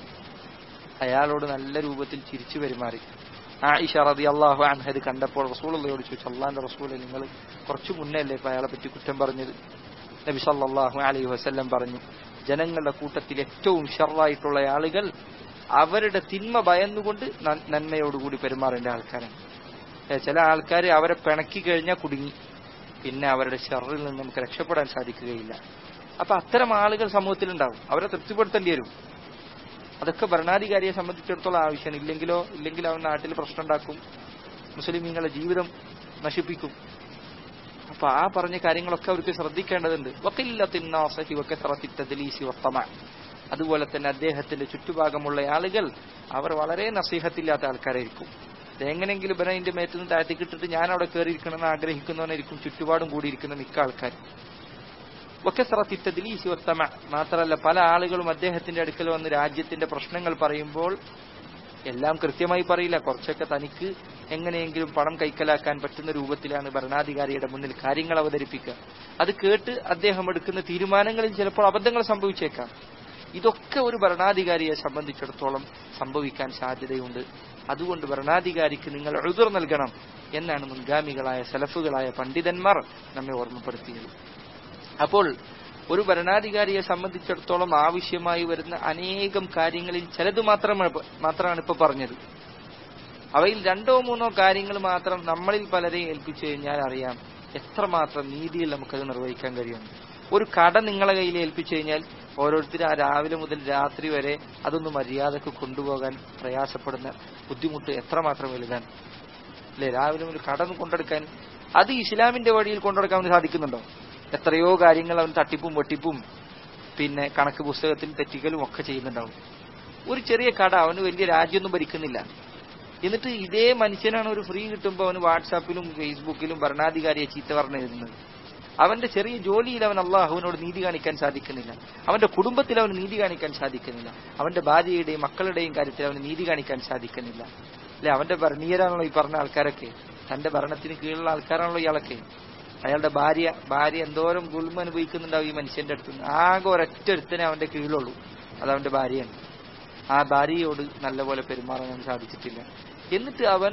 അയാളോട് നല്ല രൂപത്തിൽ ചിരിച്ചു പെരുമാറി ആയിഷ റതി അള്ളാഹു അൻഹത് കണ്ടപ്പോൾ റസൂളയോട് ചോദിച്ചു അള്ളാന്റെ റസൂലെ നിങ്ങൾ കുറച്ചു മുന്നേ അല്ലേ ഇപ്പൊ അയാളെ പറ്റി കുറ്റം പറഞ്ഞത് നബി സല്ലല്ലാഹു അലൈഹി വസല്ലം പറഞ്ഞു ജനങ്ങളുടെ കൂട്ടത്തിൽ ഏറ്റവും ഷറായിട്ടുള്ള ആളുകൾ അവരുടെ തിന്മ ഭയന്നുകൊണ്ട് നൻ- നന്മയോടുകൂടി പെരുമാറേണ്ട ആൾക്കാരാണ് ഏ, ചില ആൾക്കാർ അവരെ പിണക്കി കഴിഞ്ഞാൽ കുടുങ്ങി പിന്നെ അവരുടെ ഷറിൽ നിന്ന് നമുക്ക് രക്ഷപ്പെടാൻ സാധിക്കുകയില്ല അപ്പൊ അത്തരം ആളുകൾ സമൂഹത്തിലുണ്ടാവും അവരെ തൃപ്തിപ്പെടുത്തേണ്ടി വരും അതൊക്കെ ഭരണാധികാരിയെ സംബന്ധിച്ചിടത്തോളം ആവശ്യമാണ് ഇല്ലെങ്കിലോ ഇല്ലെങ്കിൽ അവൻ നാട്ടിൽ പ്രശ്നം ഉണ്ടാക്കും മുസ്ലിമീങ്ങളുടെ ജീവിതം നശിപ്പിക്കും അപ്പൊ ആ പറഞ്ഞ കാര്യങ്ങളൊക്കെ അവർക്ക് ശ്രദ്ധിക്കേണ്ടതുണ്ട് വഖില്ലത്തിൻ നാസഹി വകസറത്തി തദ്ലീസി വത്തമ. അതുപോലെ തന്നെ അദ്ദേഹത്തിന്റെ ചുറ്റുഭാഗമുള്ള ആളുകൾ അവർ വളരെ നസീഹത്തില്ലാത്ത ആൾക്കാരായിരിക്കും എങ്ങനെയെങ്കിലും ഇവനെ അതിന്റെ മേത്ത് നിന്ന് താഴ്ത്തിക്ക് ഇട്ടിട്ട് ഞാൻ അവിടെ കയറിയിരിക്കണമെന്ന് ആഗ്രഹിക്കുന്നവനായിരിക്കും ചുറ്റുപാടും കൂടിയിരിക്കുന്ന മിക്ക ആൾക്കാർ വക്കസറത്തി തദ്ലീസി വത്തമ. മാത്രമല്ല പല ആളുകളും അദ്ദേഹത്തിന്റെ അടുക്കൽ വന്ന് രാജ്യത്തിന്റെ പ്രശ്നങ്ങൾ പറയുമ്പോൾ എല്ലാം കൃത്യമായി പറയില്ല കുറച്ചൊക്കെ തനിക്ക് എങ്ങനെയെങ്കിലും പണം കൈക്കലാക്കാൻ പറ്റുന്ന രൂപത്തിലാണ് ഭരണാധികാരിയുടെ മുന്നിൽ കാര്യങ്ങൾ അവതരിപ്പിക്കുക അത് കേട്ട് അദ്ദേഹം എടുക്കുന്ന തീരുമാനങ്ങളിൽ ചിലപ്പോൾ അബദ്ധങ്ങൾ സംഭവിച്ചേക്കാം ഇതൊക്കെ ഒരു ഭരണാധികാരിയെ സംബന്ധിച്ചിടത്തോളം സംഭവിക്കാൻ സാധ്യതയുണ്ട് അതുകൊണ്ട് ഭരണാധികാരിക്ക് നിങ്ങൾ എഴുതുർ നൽകണം എന്നാണ് മുൻഗാമികളായ സലഫുകളായ പണ്ഡിതന്മാർ നമ്മെ ഓർമ്മപ്പെടുത്തിയത് അപ്പോൾ ഒരു ഭരണാധികാരിയെ സംബന്ധിച്ചിടത്തോളം ആവശ്യമായി വരുന്ന അനേകം കാര്യങ്ങളിൽ ചിലത് മാത്രമാണ് ഇപ്പ- മാത്രമാണ് ഇപ്പൊ പറഞ്ഞത് അവയിൽ രണ്ടോ മൂന്നോ കാര്യങ്ങൾ മാത്രം നമ്മളിൽ പലരെയും ഏൽപ്പിച്ചു കഴിഞ്ഞാൽ അറിയാം എത്രമാത്രം നീതിയിൽ നമുക്കത് നിർവഹിക്കാൻ കഴിയുന്നു ഒരു കട നിങ്ങളെ കയ്യിൽ ഏൽപ്പിച്ചു കഴിഞ്ഞാൽ ഓരോരുത്തരും ആ രാവിലെ മുതൽ രാത്രി വരെ അതൊന്ന് മര്യാദക്ക് കൊണ്ടുപോകാൻ പ്രയാസപ്പെടുന്ന ബുദ്ധിമുട്ട് എത്രമാത്രം വലുതാണ് അല്ലെ രാവിലെ മുതൽ കട ഒന്ന് കൊണ്ടെടുക്കാൻ അത് ഇസ്ലാമിന്റെ വഴിയിൽ കൊണ്ടെടുക്കാൻ അവന് സാധിക്കുന്നുണ്ടോ എത്രയോ കാര്യങ്ങൾ അവൻ തട്ടിപ്പും വെട്ടിപ്പും പിന്നെ കണക്ക് പുസ്തകത്തിൽ തെറ്റിക്കലും ഒക്കെ ചെയ്യുന്നുണ്ടാവും ഒരു ചെറിയ കട അവന് വലിയ രാജ്യമൊന്നും ഭരിക്കുന്നില്ല എന്നിട്ട് ഇതേ മനുഷ്യനാണ് ഒരു ഫ്രീ കിട്ടുമ്പോൾ അവന് വാട്സാപ്പിലും ഫേസ്ബുക്കിലും ഭരണാധികാരിയെ ചീത്ത പറഞ്ഞു എഴുതുന്നത് അവന്റെ ചെറിയ ജോലിയിൽ അവൻ അള്ളാഹുവിനോട് നീതി കാണിക്കാൻ സാധിക്കുന്നില്ല അവന്റെ കുടുംബത്തിൽ അവന് നീതി കാണിക്കാൻ സാധിക്കുന്നില്ല അവന്റെ ഭാര്യയുടെയും മക്കളുടെയും കാര്യത്തിൽ അവന് നീതി കാണിക്കാൻ സാധിക്കുന്നില്ല അല്ലെ അവന്റെ ഭരണീയരാണല്ലോ ഈ പറഞ്ഞ ആൾക്കാരൊക്കെ തന്റെ ഭരണത്തിന് കീഴിലുള്ള ആൾക്കാരാണല്ലോ ഇയാളൊക്കെ അയാളുടെ ഭാര്യ ഭാര്യ എന്തോരം ഗുൽമ അനുഭവിക്കുന്നുണ്ടാവും ഈ മനുഷ്യന്റെ അടുത്ത് നിന്ന്. ആകെ ഒരൊറ്റ ഒരുത്തനെ അവന്റെ കീഴിലുള്ളൂ അത് അവന്റെ ഭാര്യയാണ് ആ ഭാര്യയോട് നല്ലപോലെ പെരുമാറാൻ അവന് സാധിച്ചിട്ടില്ല എന്നിട്ട് അവൻ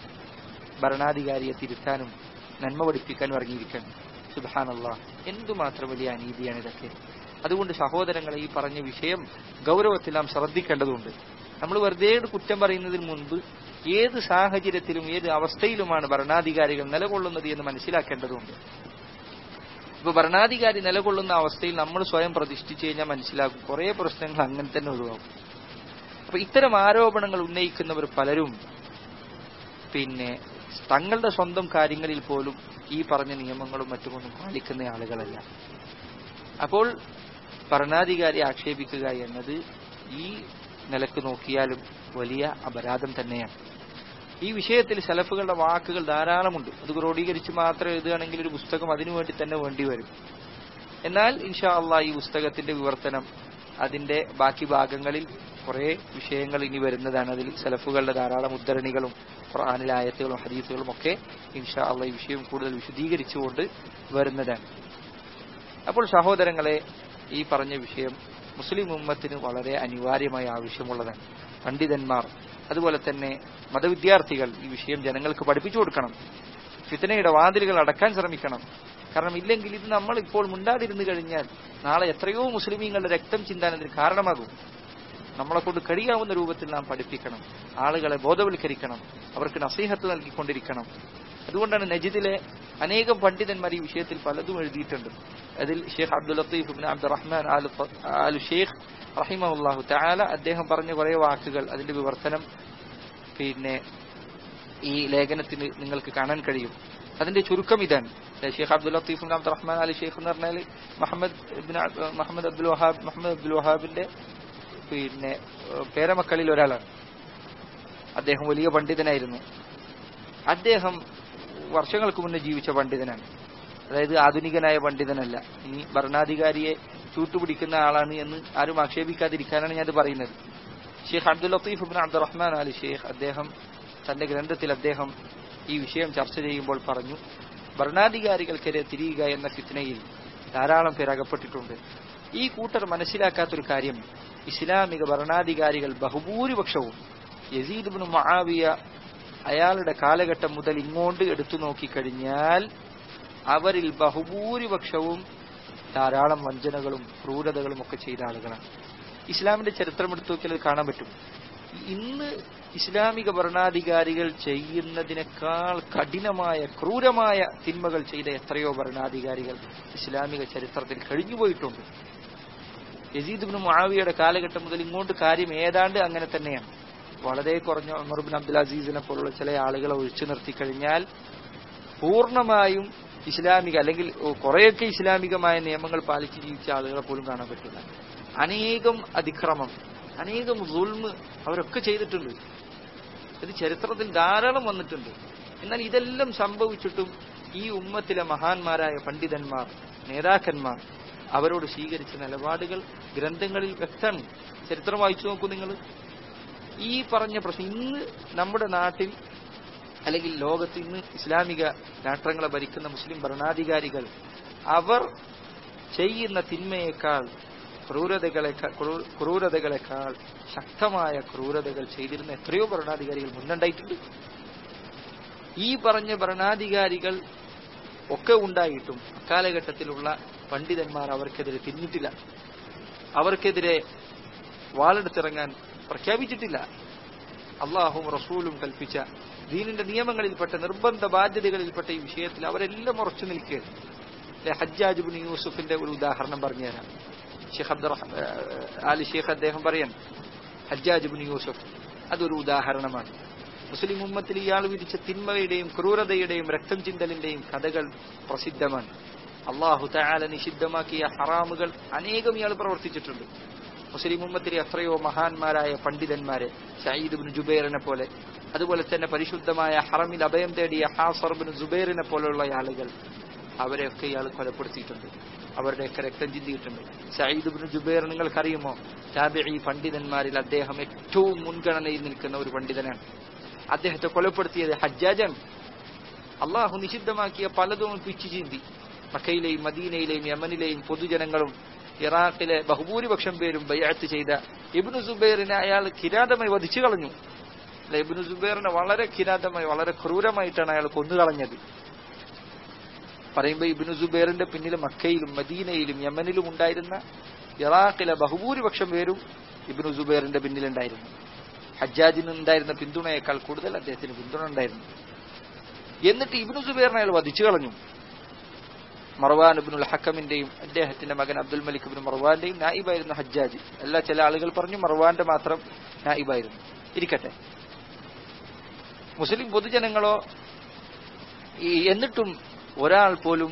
ഭരണാധികാരിയെ തിരുത്താനും നന്മ പഠിപ്പിക്കാനും ഇറങ്ങിയിരിക്കണം സുബാനല്ല എന്തുമാത്രം വലിയ അനീതിയാണ് ഇതൊക്കെ അതുകൊണ്ട് സഹോദരങ്ങളെ ഈ പറഞ്ഞ വിഷയം ഗൗരവത്തിൽ നാം ശ്രദ്ധിക്കേണ്ടതുണ്ട് നമ്മൾ വെറുതെ ഒരു കുറ്റം പറയുന്നതിന് മുൻപ് ഏത് സാഹചര്യത്തിലും ഏത് അവസ്ഥയിലുമാണ് ഭരണാധികാരികൾ നിലകൊള്ളുന്നത് എന്ന് മനസ്സിലാക്കേണ്ടതുണ്ട് ഇപ്പൊ ഭരണാധികാരി നിലകൊള്ളുന്ന അവസ്ഥയിൽ നമ്മൾ സ്വയം പ്രതിഷ്ഠിച്ചു കഴിഞ്ഞാൽ മനസ്സിലാക്കും കുറെ പ്രശ്നങ്ങൾ അങ്ങനെ തന്നെ ഒഴിവാകും അപ്പൊ ഇത്തരം ആരോപണങ്ങൾ ഉന്നയിക്കുന്നവർ പലരും പിന്നെ തങ്ങളുടെ സ്വന്തം കാര്യങ്ങളിൽ പോലും ഈ പറഞ്ഞ നിയമങ്ങളും മറ്റുമൊന്നും പാലിക്കുന്ന ആളുകളല്ല അപ്പോൾ ഭരണാധികാരി ആക്ഷേപിക്കുക എന്നത് ഈ നിലക്ക് നോക്കിയാലും വലിയ അപരാധം തന്നെയാണ് ഈ വിഷയത്തിൽ സലഫുകളുടെ വാക്കുകൾ ധാരാളമുണ്ട് അത് ക്രോഡീകരിച്ച് മാത്രം എഴുതുകയാണെങ്കിൽ ഒരു പുസ്തകം അതിനു വേണ്ടി തന്നെ വേണ്ടി വരും എന്നാൽ ഇൻഷാ അള്ളാഹ് ഈ പുസ്തകത്തിന്റെ വിവർത്തനം അതിന്റെ ബാക്കി ഭാഗങ്ങളിൽ കുറെ വിഷയങ്ങൾ ഇനി വരുന്നതാണ് അതിൽ സലഫുകളുടെ ധാരാളം ഉദ്ധരണികളും ഖുർആാനിലെ ആയത്തുകളും ഹദീസുകളും ഒക്കെ ഇൻഷാ അള്ളാഹ് ഈ വിഷയം കൂടുതൽ വിശദീകരിച്ചുകൊണ്ട് വരുന്നതാണ് അപ്പോൾ സഹോദരങ്ങളെ ഈ പറഞ്ഞ വിഷയം മുസ്ലിം ഉമ്മത്തിന് വളരെ അനിവാര്യമായ ആവശ്യമുള്ളതാണ് പണ്ഡിതന്മാർ അതുപോലെ തന്നെ മതവിദ്യാർത്ഥികൾ ഈ വിഷയം ജനങ്ങൾക്ക് പഠിപ്പിച്ചു കൊടുക്കണം ഫിത്തനയുടെ വാതിലുകൾ അടക്കാൻ ശ്രമിക്കണം കാരണം ഇല്ലെങ്കിൽ ഇത് നമ്മൾ ഇപ്പോൾ മുണ്ടാതിരുന്നു കഴിഞ്ഞാൽ നാളെ എത്രയോ മുസ്ലിമീങ്ങളുടെ രക്തം ചിന്താൻ അതിന് കാരണമാകും നമ്മളെ കൊണ്ട് കഴിയാവുന്ന രൂപത്തിൽ നാം പഠിപ്പിക്കണം ആളുകളെ ബോധവൽക്കരിക്കണം അവർക്ക് നസീഹത്ത് നൽകിക്കൊണ്ടിരിക്കണം അതുകൊണ്ടാണ് നജിദിലെ അനേകം പണ്ഡിതന്മാർ ഈ വിഷയത്തിൽ പലതും എഴുതിയിട്ടുണ്ട് അതിൽ ഷെയ്ഖ് അബ്ദുൽ ലത്തീഫ് ഇബ്നു അബ്ദുറഹ്മാൻ ആൽ ഷെയ്ഖ് റഹിമഹുല്ലാഹു തആല അദ്ദേഹം പറഞ്ഞ കുറെ വാക്കുകൾ അതിന്റെ വിവർത്തനം പിന്നെ ഈ ലേഖനത്തിന് നിങ്ങൾക്ക് കാണാൻ കഴിയും അതിന്റെ ചുരുക്കം ഇതാണ് ഷെയ്ഖ് അബ്ദുൽ ലത്തീഫ് ഇബ്നു അബ്ദുറഹ്മാൻ അലി ഷെയ്ഖ് എന്ന് പറഞ്ഞാൽ മുഹമ്മദ് ഇബ്നു അബ്- മുഹമ്മദ് അബ്ദുൽ വഹാബ് മുഹമ്മദ് അബ്ദുൽ വഹാബിന്റെ പിന്നെ ഏഹ്, പേരമക്കളിൽ ഒരാളാണ് അദ്ദേഹം വലിയ പണ്ഡിതനായിരുന്നു അദ്ദേഹം വർഷങ്ങൾക്ക് മുന്നേ ജീവിച്ച പണ്ഡിതനാണ് അതായത് ആധുനികനായ പണ്ഡിതനല്ല ഇനി ഭരണാധികാരിയെ ചൂട്ടുപിടിക്കുന്ന ആളാണ് എന്ന് ആരും ആക്ഷേപിക്കാതിരിക്കാനാണ് ഞാനത് പറയുന്നത് ഷെയ്ഖ് അബ്ദുൽ ലത്തീഫ് ഇബ്നു അബ്ദുറഹ്മാൻ അലി ഷെയ്ഖ് അദ്ദേഹം തന്റെ ഗ്രന്ഥത്തിൽ അദ്ദേഹം ഈ വിഷയം ചർച്ച ചെയ്യുമ്പോൾ പറഞ്ഞു ഭരണാധികാരികൾക്കെതിരെ തിരിയുക എന്ന ഫിത്നയിൽ ധാരാളം പേർ അകപ്പെട്ടിട്ടുണ്ട് ഈ കൂട്ടർ മനസ്സിലാക്കാത്തൊരു കാര്യം ഇസ്ലാമിക ഭരണാധികാരികൾ ബഹുഭൂരിപക്ഷവും യസീദ് ഇബ്നു മആവിയ അയാളുടെ കാലഘട്ടം മുതൽ ഇങ്ങോട്ട് എടുത്തു നോക്കിക്കഴിഞ്ഞാൽ അവരിൽ ബഹുഭൂരിപക്ഷവും ധാരാളം വഞ്ചനകളും ക്രൂരതകളും ഒക്കെ ചെയ്ത ആളുകളാണ് ഇസ്ലാമിന്റെ ചരിത്രം എടുത്തു നോക്കിയാൽ അത് കാണാൻ പറ്റും ഇന്ന് ഇസ്ലാമിക ഭരണാധികാരികൾ ചെയ്യുന്നതിനേക്കാൾ കഠിനമായ ക്രൂരമായ തിന്മകൾ ചെയ്ത എത്രയോ ഭരണാധികാരികൾ ഇസ്ലാമിക ചരിത്രത്തിൽ കഴിഞ്ഞുപോയിട്ടുണ്ട് യസീദ് ബിൻ മുആവിയുടെ കാലഘട്ടം മുതൽ ഇങ്ങോട്ട് കാര്യം ഏതാണ്ട് അങ്ങനെ തന്നെയാണ് വളരെ കുറഞ്ഞ ഉമർ ബിൻ അബ്ദുൽ അസീസിനെ പോലുള്ള ചില ആളുകളെ ഒഴിച്ചു നിർത്തിക്കഴിഞ്ഞാൽ പൂർണ്ണമായും ഇസ്ലാമിക അല്ലെങ്കിൽ കുറെയൊക്കെ ഇസ്ലാമികമായ നിയമങ്ങൾ പാലിച്ച് ജീവിച്ച ആളുകളെ പോലും കാണാൻ പറ്റില്ല അനേകം അതിക്രമം അനേകം ദുൽമ് അവരൊക്കെ ചെയ്തിട്ടുണ്ട് ഇത് ചരിത്രത്തിൽ ധാരാളം വന്നിട്ടുണ്ട് എന്നാൽ ഇതെല്ലാം സംഭവിച്ചിട്ടും ഈ ഉമ്മത്തിലെ മഹാന്മാരായ പണ്ഡിതന്മാർ നേതാക്കന്മാർ അവരോട് സ്വീകരിച്ച നിലപാടുകൾ ഗ്രന്ഥങ്ങളിൽ വ്യക്തമാണ് ചരിത്രം വായിച്ചു നോക്കൂ നിങ്ങൾ ഈ പറഞ്ഞ പ്രശ്നം ഇന്ന് നമ്മുടെ നാട്ടിൽ അല്ലെങ്കിൽ ലോകത്ത് ഇന്ന് ഇസ്ലാമിക രാഷ്ട്രങ്ങളെ ഭരിക്കുന്ന മുസ്ലിം ഭരണാധികാരികൾ അവർ ചെയ്യുന്ന തിന്മയേക്കാൾ ക്രൂരതകളെക്കാൾ ക്രൂ- ക്രൂരതകളെക്കാൾ ശക്തമായ ക്രൂരതകൾ ചെയ്തിരുന്ന എത്രയോ ഭരണാധികാരികൾ മുന്നുണ്ടായിട്ടുണ്ട് ഈ പറഞ്ഞ ഭരണാധികാരികൾ ഒക്കെ ഉണ്ടായിട്ടും അക്കാലഘട്ടത്തിലുള്ള പണ്ഡിതന്മാർ അവർക്കെതിരെ തിരിഞ്ഞിട്ടില്ല അവർക്കെതിരെ വാളെടുത്തിറങ്ങാൻ പ്രഖ്യാപിച്ചിട്ടില്ല അള്ളാഹും റസൂലും കൽപ്പിച്ച ദീനിന്റെ നിയമങ്ങളിൽപ്പെട്ട നിർബന്ധ ബാധ്യതകളിൽപ്പെട്ട ഈ വിഷയത്തിൽ അവരെല്ലാം ഉറച്ചു നിൽക്കുകയാണ് അല്ലെ ഹജ്ജാജ് ബിൻ യൂസുഫിന്റെ ഒരു ഉദാഹരണം പറഞ്ഞുതരാം ഷെയ്ഖ് അബ്ദുറഹ് ആലി ഷെയ്ഖ് അദ്ദേഹം പറയാൻ ഹജ്ജാജ് ബിൻ യൂസുഫ് അതൊരു ഉദാഹരണമാണ് മുസ്ലിം ഉമ്മത്തിൽ ഇയാൾ വിധിച്ച തിന്മയുടെയും ക്രൂരതയുടെയും രക്തം ചിന്തലിന്റെയും കഥകൾ പ്രസിദ്ധമാണ് അള്ളാഹു തആല നിഷിദ്ധമാക്കിയ ഹറാമുകൾ അനേകം ഇയാൾ പ്രവർത്തിച്ചിട്ടുണ്ട് മുസ്ലിം ഉമ്മത്തിലെ എത്രയോ മഹാന്മാരായ പണ്ഡിതന്മാരെ സയ്യിദ് ബിൻ ജുബൈറിനെ പോലെ അതുപോലെ തന്നെ പരിശുദ്ധമായ ഹറമിൽ അഭയം തേടിയ ഹാസർ ബിൻ ജുബൈറിനെ പോലെയുള്ള ആളുകൾ അവരെയൊക്കെ ഇയാൾ കൊലപ്പെടുത്തിയിട്ടുണ്ട് അവരുടെയൊക്കെ രക്തം ചിന്തിയിട്ടുണ്ട് സയ്യിദ് ബിൻ ജുബൈർ നിങ്ങൾക്കറിയുമോ താബിഈ പണ്ഡിതന്മാരിൽ അദ്ദേഹം ഏറ്റവും മുൻഗണനയിൽ നിൽക്കുന്ന ഒരു പണ്ഡിതനാണ് അദ്ദേഹത്തെ കൊലപ്പെടുത്തിയത് ഹജ്ജാജാണ് അള്ളാഹു നിഷിദ്ധമാക്കിയ പലതും പിച്ചു ചീന്തി മക്കയിലെയും മദീനയിലെയും യമനിലെയും പൊതുജനങ്ങളും ഇറാഖിലെ ബഹുഭൂരിപക്ഷം പേരും ബയ്യാത്ത് ചെയ്ത ഇബ്നു സുബൈറിനെ അയാൾ കിരാതമായി വധിച്ചു കളഞ്ഞു അല്ല ഇബ്നു സുബൈറിനെ വളരെ കിരാതമായി വളരെ ക്രൂരമായിട്ടാണ് അയാൾ കൊന്നുകളഞ്ഞത് പറയുമ്പോൾ ഇബ്നു സുബൈറിന്റെ പിന്നിൽ മക്കയിലും മദീനയിലും യമനിലും ഉണ്ടായിരുന്ന ഇറാഖിലെ ബഹുഭൂരിപക്ഷം പേരും ഇബ്നു സുബൈറിന്റെ പിന്നിലുണ്ടായിരുന്നു ഹജ്ജാജിന് ഉണ്ടായിരുന്ന പിന്തുണയേക്കാൾ കൂടുതൽ അദ്ദേഹത്തിന് പിന്തുണ ഉണ്ടായിരുന്നു എന്നിട്ട് ഇബ്നു സുബൈറിനെ അയാൾ വധിച്ചു കളഞ്ഞു മർവാൻ ഇബ്നുൽ ഹക്കമിന്റെയും അദ്ദേഹത്തിന്റെ മകൻ അബ്ദുൽ മലിക് ഇബ്നു മർവാന്റെയും നായിബായിരുന്നു ഹജ്ജാജ് എല്ലാ ചില ആളുകൾ പറഞ്ഞു മർവാന്റെ മാത്രം നായിബായിരുന്നു ഇരിക്കട്ടെ മുസ്ലിം പൊതുജനങ്ങളോ ഈ എന്നിട്ടും ഒരാൾ പോലും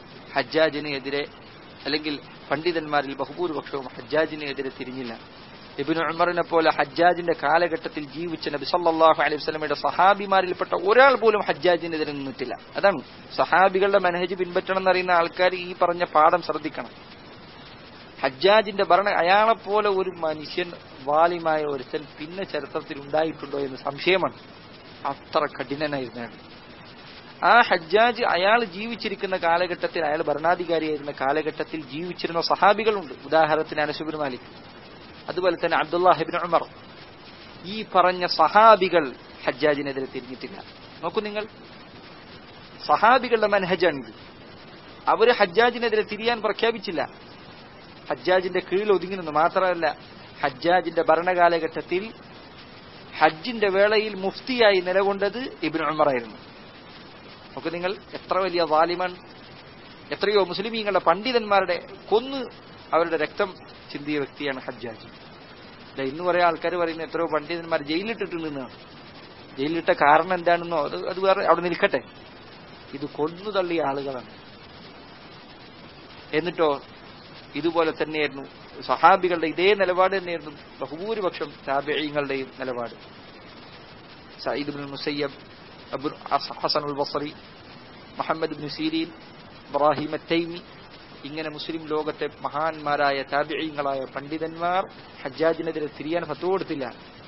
ഹജ്ജാജിന് എതിരെ അല്ലെങ്കിൽ പണ്ഡിതന്മാരിൽ ബഹുഭൂരിപക്ഷവും ഹജ്ജാജിന് എതിരെ തിരിഞ്ഞില്ല ഇബിന് ഉമറിനെ പോലെ ഹജ്ജാജിന്റെ കാലഘട്ടത്തിൽ ജീവിച്ച നബി സല്ലല്ലാഹു അലൈഹി വസല്ലമയുടെ സഹാബിമാരിൽപ്പെട്ട ഒരാൾ പോലും ഹജ്ജാജിനെതിരെ നിന്നിട്ടില്ല അതാണ് സഹാബികളുടെ മനഹജ് പിൻപറ്റണം എന്നറിയുന്ന ആൾക്കാർ ഈ പറഞ്ഞ പാഠം ശ്രദ്ധിക്കണം ഹജ്ജാജിന്റെ ഭരണ അയാളെപ്പോലെ ഒരു മനുഷ്യൻ വാലിമായ ഒരുത്തൻ പിന്നെ ചരിത്രത്തിൽ ഉണ്ടായിട്ടുണ്ടോ എന്ന് സംശയമാണ് അത്ര കഠിനനായിരുന്നു അയാൾ ആ ഹജ്ജാജ് അയാൾ ജീവിച്ചിരിക്കുന്ന കാലഘട്ടത്തിൽ അയാൾ ഭരണാധികാരിയായിരുന്ന കാലഘട്ടത്തിൽ ജീവിച്ചിരുന്ന സഹാബികളുണ്ട് ഉദാഹരണത്തിന് അനസുബിൻ മാലിക് അതുപോലെ തന്നെ അബ്ദുല്ലാഹിബിൻ ഉമർ ഈ പറഞ്ഞ സഹാബികൾ ഹജ്ജാജിനെതിരെ തിരിഞ്ഞിട്ടില്ല നോക്കൂ നിങ്ങൾ സഹാബികളുടെ മനഹജാണിത് അവര് ഹജ്ജാജിനെതിരെ തിരിയാൻ പ്രഖ്യാപിച്ചില്ല ഹജ്ജാജിന്റെ കീഴിൽ ഒതുങ്ങി നിന്നു മാത്രമല്ല ഹജ്ജാജിന്റെ ഭരണകാലഘട്ടത്തിൽ ഹജ്ജിന്റെ വേളയിൽ മുഫ്തിയായി നിലകൊണ്ടത് ഇബിൻ ഉമറായിരുന്നു നോക്കൂ നിങ്ങൾ എത്ര വലിയ വാലിമൻ എത്രയോ മുസ്ലിമീങ്ങളുടെ പണ്ഡിതന്മാരുടെ കൊന്ന് അവരുടെ രക്തം ചിന്തിയ വ്യക്തിയാണ് ഹജ്ജാജ് അല്ല ഇന്ന് കുറെ ആൾക്കാർ പറയുന്ന എത്രയോ പണ്ഡിതന്മാർ ജയിലിട്ടിട്ടുണ്ടെന്നാണ് ജയിലിട്ട കാരണം എന്താണെന്നോ അത് അത് വേറെ അവിടെ നിൽക്കട്ടെ ഇത് കൊന്നു തള്ളിയ ആളുകളാണ് എന്നിട്ടോ ഇതുപോലെ തന്നെയായിരുന്നു സഹാബികളുടെ ഇതേ നിലപാട് തന്നെയായിരുന്നു ബഹുഭൂരിപക്ഷം താബിയങ്ങളുടെയും നിലപാട് സയ്യിദ് ബിൻ മുസയ്യബ് അബു ഹസൻ ഉൽ ബസറി മുഹമ്മദ് ബിൻ സീരീൻ ഇബ്രാഹിം തൈമി ഇങ്ങനെ മുസ്ലിം ലോകത്തെ മഹാന്മാരായ താബിയങ്ങളായ പണ്ഡിതന്മാർ ഹജ്ജാജിനെതിരെ തിരിയാൻ ഫത്വ കൊടുത്തില്ല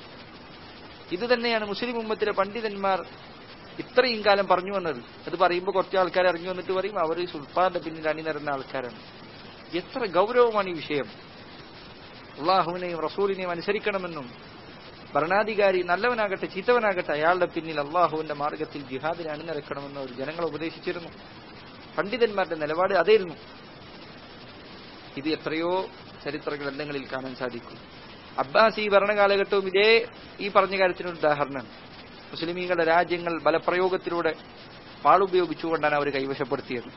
ഇത് തന്നെയാണ് മുസ്ലിം ഉമ്മത്തിലെ പണ്ഡിതന്മാർ ഇത്രയും കാലം പറഞ്ഞു വന്നത് അത് പറയുമ്പോൾ കുറച്ച് ആൾക്കാർ ഇറങ്ങി വന്നിട്ട് പറയും അവർ സുൽത്താന്റെ പിന്നിൽ അണിനിരന്ന ആൾക്കാരാണ് എത്ര ഗൗരവമാണ് ഈ വിഷയം അള്ളാഹുവിനെയും റസൂലിനെയും അനുസരിക്കണമെന്നും ഭരണാധികാരി നല്ലവനാകട്ടെ ചീത്തവനാകട്ടെ അയാളുടെ പിന്നിൽ അള്ളാഹുവിന്റെ മാർഗത്തിൽ ജിഹാദിനെ അണിനിരക്കണമെന്ന് അവർ ജനങ്ങളെ ഉപദേശിച്ചിരുന്നു പണ്ഡിതന്മാരുടെ നിലപാട് അതായിരുന്നു ഇത് എത്രയോ ചരിത്ര ഗ്രന്ഥങ്ങളിൽ കാണാൻ സാധിക്കും അബ്ബാസ് ഈ ഭരണകാലഘട്ടവും ഇതേ ഈ പറഞ്ഞ കാര്യത്തിനൊരു ഉദാഹരണമാണ് മുസ്ലിമീങ്ങളുടെ രാജ്യങ്ങൾ ബലപ്രയോഗത്തിലൂടെ വാളുപയോഗിച്ചുകൊണ്ടാണ് അവർ കൈവശപ്പെടുത്തിയത്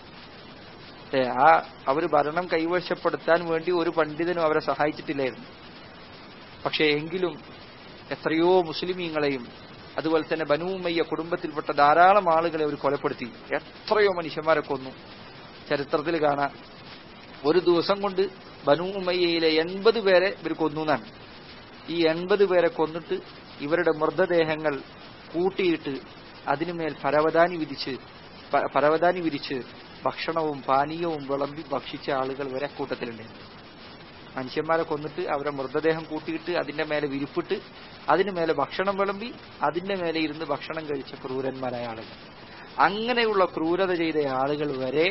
ഏ, ആ അവർ ഭരണം കൈവശപ്പെടുത്താൻ വേണ്ടി ഒരു പണ്ഡിതനും അവരെ സഹായിച്ചിട്ടില്ലായിരുന്നു പക്ഷേ എങ്കിലും എത്രയോ മുസ്ലിമീങ്ങളെയും അതുപോലെ തന്നെ ബനുമയ്യ കുടുംബത്തിൽപ്പെട്ട ധാരാളം ആളുകളെ അവർ കൊലപ്പെടുത്തി എത്രയോ മനുഷ്യന്മാരെ കൊന്നു ചരിത്രത്തിൽ കാണാം ഒരു ദിവസം കൊണ്ട് ബനു ഉമയ്യയിലെ എൺപത് പേരെ ഇവർ കൊന്നു എന്നാണ് ഈ എൺപത് പേരെ കൊന്നിട്ട് ഇവരുടെ മൃതദേഹങ്ങൾ കൂട്ടിയിട്ട് അതിനുമേൽ പരവതാനി വിരിച്ച് പ- പരവതാനി വിരിച്ച് ഭക്ഷണവും പാനീയവും വിളമ്പി ഭക്ഷിച്ച ആളുകൾ വരെ കൂട്ടത്തിലുണ്ട് മനുഷ്യന്മാരെ കൊന്നിട്ട് അവരെ മൃതദേഹം കൂട്ടിയിട്ട് അതിന്റെ മേലെ വിരിപ്പിട്ട് അതിന് മേലെ ഭക്ഷണം വിളമ്പി അതിന്റെ മേലെ ഇരുന്ന് ഭക്ഷണം കഴിച്ച ക്രൂരന്മാരായ ആളുകൾ അങ്ങനെയുള്ള ക്രൂരത ചെയ്ത ആളുകൾ വരെ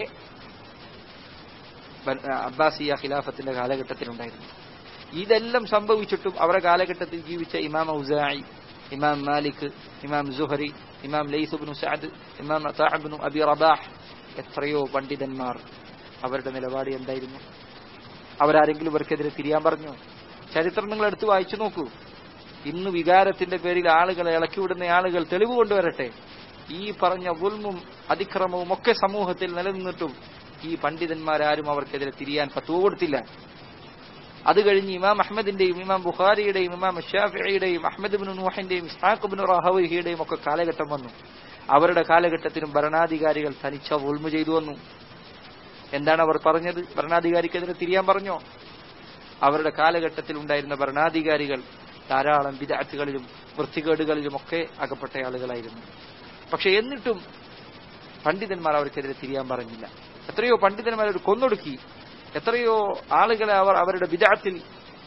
ബൻ- അബ്ബാസിയ ഖിലാഫത്തിന്റെ കാലഘട്ടത്തിലുണ്ടായിരുന്നു ഇതെല്ലാം സംഭവിച്ചിട്ടും അവരുടെ കാലഘട്ടത്തിൽ ജീവിച്ച ഇമാം ഔസായി ഇമാം മാലിക് ഇമാം സുഹരി ഇമാം ലൈസുബിനു സഅദ് ഇമാം അത്താഅബ്നു അബി റബാഹ് എത്രയോ പണ്ഡിതന്മാർ അവരുടെ നിലപാട് എന്തായിരുന്നു അവരാരെങ്കിലും ഇവർക്കെതിരെ തിരിയാൻ പറഞ്ഞു ചരിത്രം നിങ്ങൾ എടുത്തു വായിച്ചു നോക്കൂ ഇന്ന് വികാരത്തിന്റെ പേരിൽ ആളുകളെ ഇളക്കിവിടുന്ന ആളുകൾ തെളിവ് കൊണ്ടുവരട്ടെ ഈ പറഞ്ഞ ഉൽമും അതിക്രമവും ഒക്കെ സമൂഹത്തിൽ നിലനിന്നിട്ടും ഈ പണ്ഡിതന്മാരാരും അവർക്കെതിരെ തിരിയാൻ ഫത്വ കൊടുത്തില്ല അത് കഴിഞ്ഞ് ഇമാം അഹമ്മദിന്റെയും ഇമാം ബുഖാരിയുടെയും ഇമാം ഷാഫിയുടെയും അഹമ്മദ് ബിൻ നൂഹിന്റെയും ഇസ്ഹാഖ് ബിൻ റഹവിഹിയുടെയും ഒക്കെ കാലഘട്ടം വന്നു അവരുടെ കാലഘട്ടത്തിലും ഭരണാധികാരികൾ തനിച്ച ഉൾമ ചെയ്തു വന്നു എന്താണ് അവർ പറഞ്ഞത് ഭരണാധികാരിക്കെതിരെ തിരിയാൻ പറഞ്ഞോ അവരുടെ കാലഘട്ടത്തിൽ ഉണ്ടായിരുന്ന ഭരണാധികാരികൾ ധാരാളം വിദാറ്റുകളിലും വൃത്തികേടുകളിലും ഒക്കെ അകപ്പെട്ട ആളുകളായിരുന്നു പക്ഷെ എന്നിട്ടും പണ്ഡിതന്മാർ അവർക്കെതിരെ തിരിയാൻ പറഞ്ഞില്ല എത്രയോ പണ്ഡിതന്മാർ അവർ കൊന്നൊടുക്കി എത്രയോ ആളുകളെ അവർ അവരുടെ വിദാത്തിൽ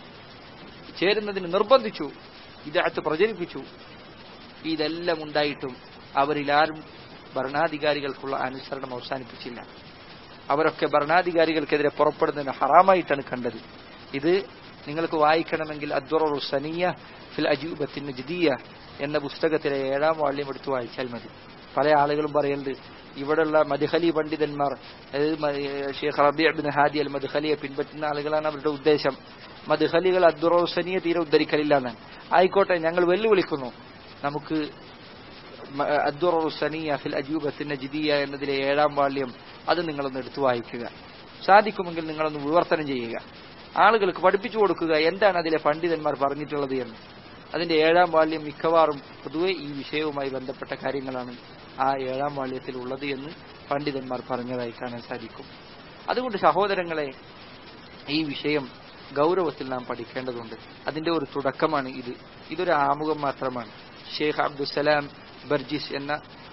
ചേരുന്നതിന് നിർബന്ധിച്ചു വിദാത്ത് പ്രചരിപ്പിച്ചു ഇതെല്ലാം ഉണ്ടായിട്ടും അവരിലാരും ഭരണാധികാരികൾക്കുള്ള അനുസരണം അവസാനിപ്പിച്ചില്ല അവരൊക്കെ ഭരണാധികാരികൾക്കെതിരെ പുറപ്പെടുന്നതിന് ഹറാമായിട്ടാണ് കണ്ടത് ഇത് നിങ്ങൾക്ക് വായിക്കണമെങ്കിൽ അദ്വറു സനിയ ഫിൽ അജൂബത്തിൻ നജ്ദിയ എന്ന പുസ്തകത്തിലെ ഏഴാം വാള്യം എടുത്ത് വായിച്ചാൽ മതി പല ആളുകളും പറയുന്നുണ്ട് ഇവിടെയുള്ള മദ്ഹലി പണ്ഡിതന്മാർ അതായത് മ- ഷെയ്ഖ് റബിയ ബിൻ ഹാദി അൽ മദ്ഹലിയെ പിൻപറ്റുന്ന ആളുകളാണ് അവരുടെ ഉദ്ദേശം മദ്ഹലികൾ അദ്വറു സനിയെ തീരെ ഉദ്ധരിക്കലില്ല എന്നാണ് ആയിക്കോട്ടെ ഞങ്ങൾ വെല്ലുവിളിക്കുന്നു നമുക്ക് മ- അദ്വറു സനിയ ഫിൽ അജൂബത്തിൻ നജ്ദിയ എന്നതിലെ ഏഴാം വാള്യം അത് നിങ്ങളൊന്ന് എടുത്തു വായിക്കുക സാധിക്കുമെങ്കിൽ നിങ്ങളൊന്ന് വിവർത്തനം ചെയ്യുക ആളുകൾക്ക് പഠിപ്പിച്ചു കൊടുക്കുക എന്താണ് അതിലെ പണ്ഡിതന്മാർ പറഞ്ഞിട്ടുള്ളത് എന്ന് അതിന്റെ ഏഴാം വാല്യം മിക്കവാറും പൊതുവെ ഈ വിഷയവുമായി ബന്ധപ്പെട്ട കാര്യങ്ങളാണ് ആ ഏഴാം വാല്യത്തിൽ ഉള്ളത് എന്ന് പണ്ഡിതന്മാർ പറഞ്ഞതായി കാണാൻ സാധിക്കും അതുകൊണ്ട് സഹോദരങ്ങളെ ഈ വിഷയം ഗൗരവത്തിൽ നാം പഠിക്കേണ്ടതുണ്ട് അതിന്റെ ഒരു തുടക്കമാണ് ഇത് ഇതൊരു ആമുഖം മാത്രമാണ് ഷെയ്ഖ് അബ്ദുസലാം ബർജിസ് എന്ന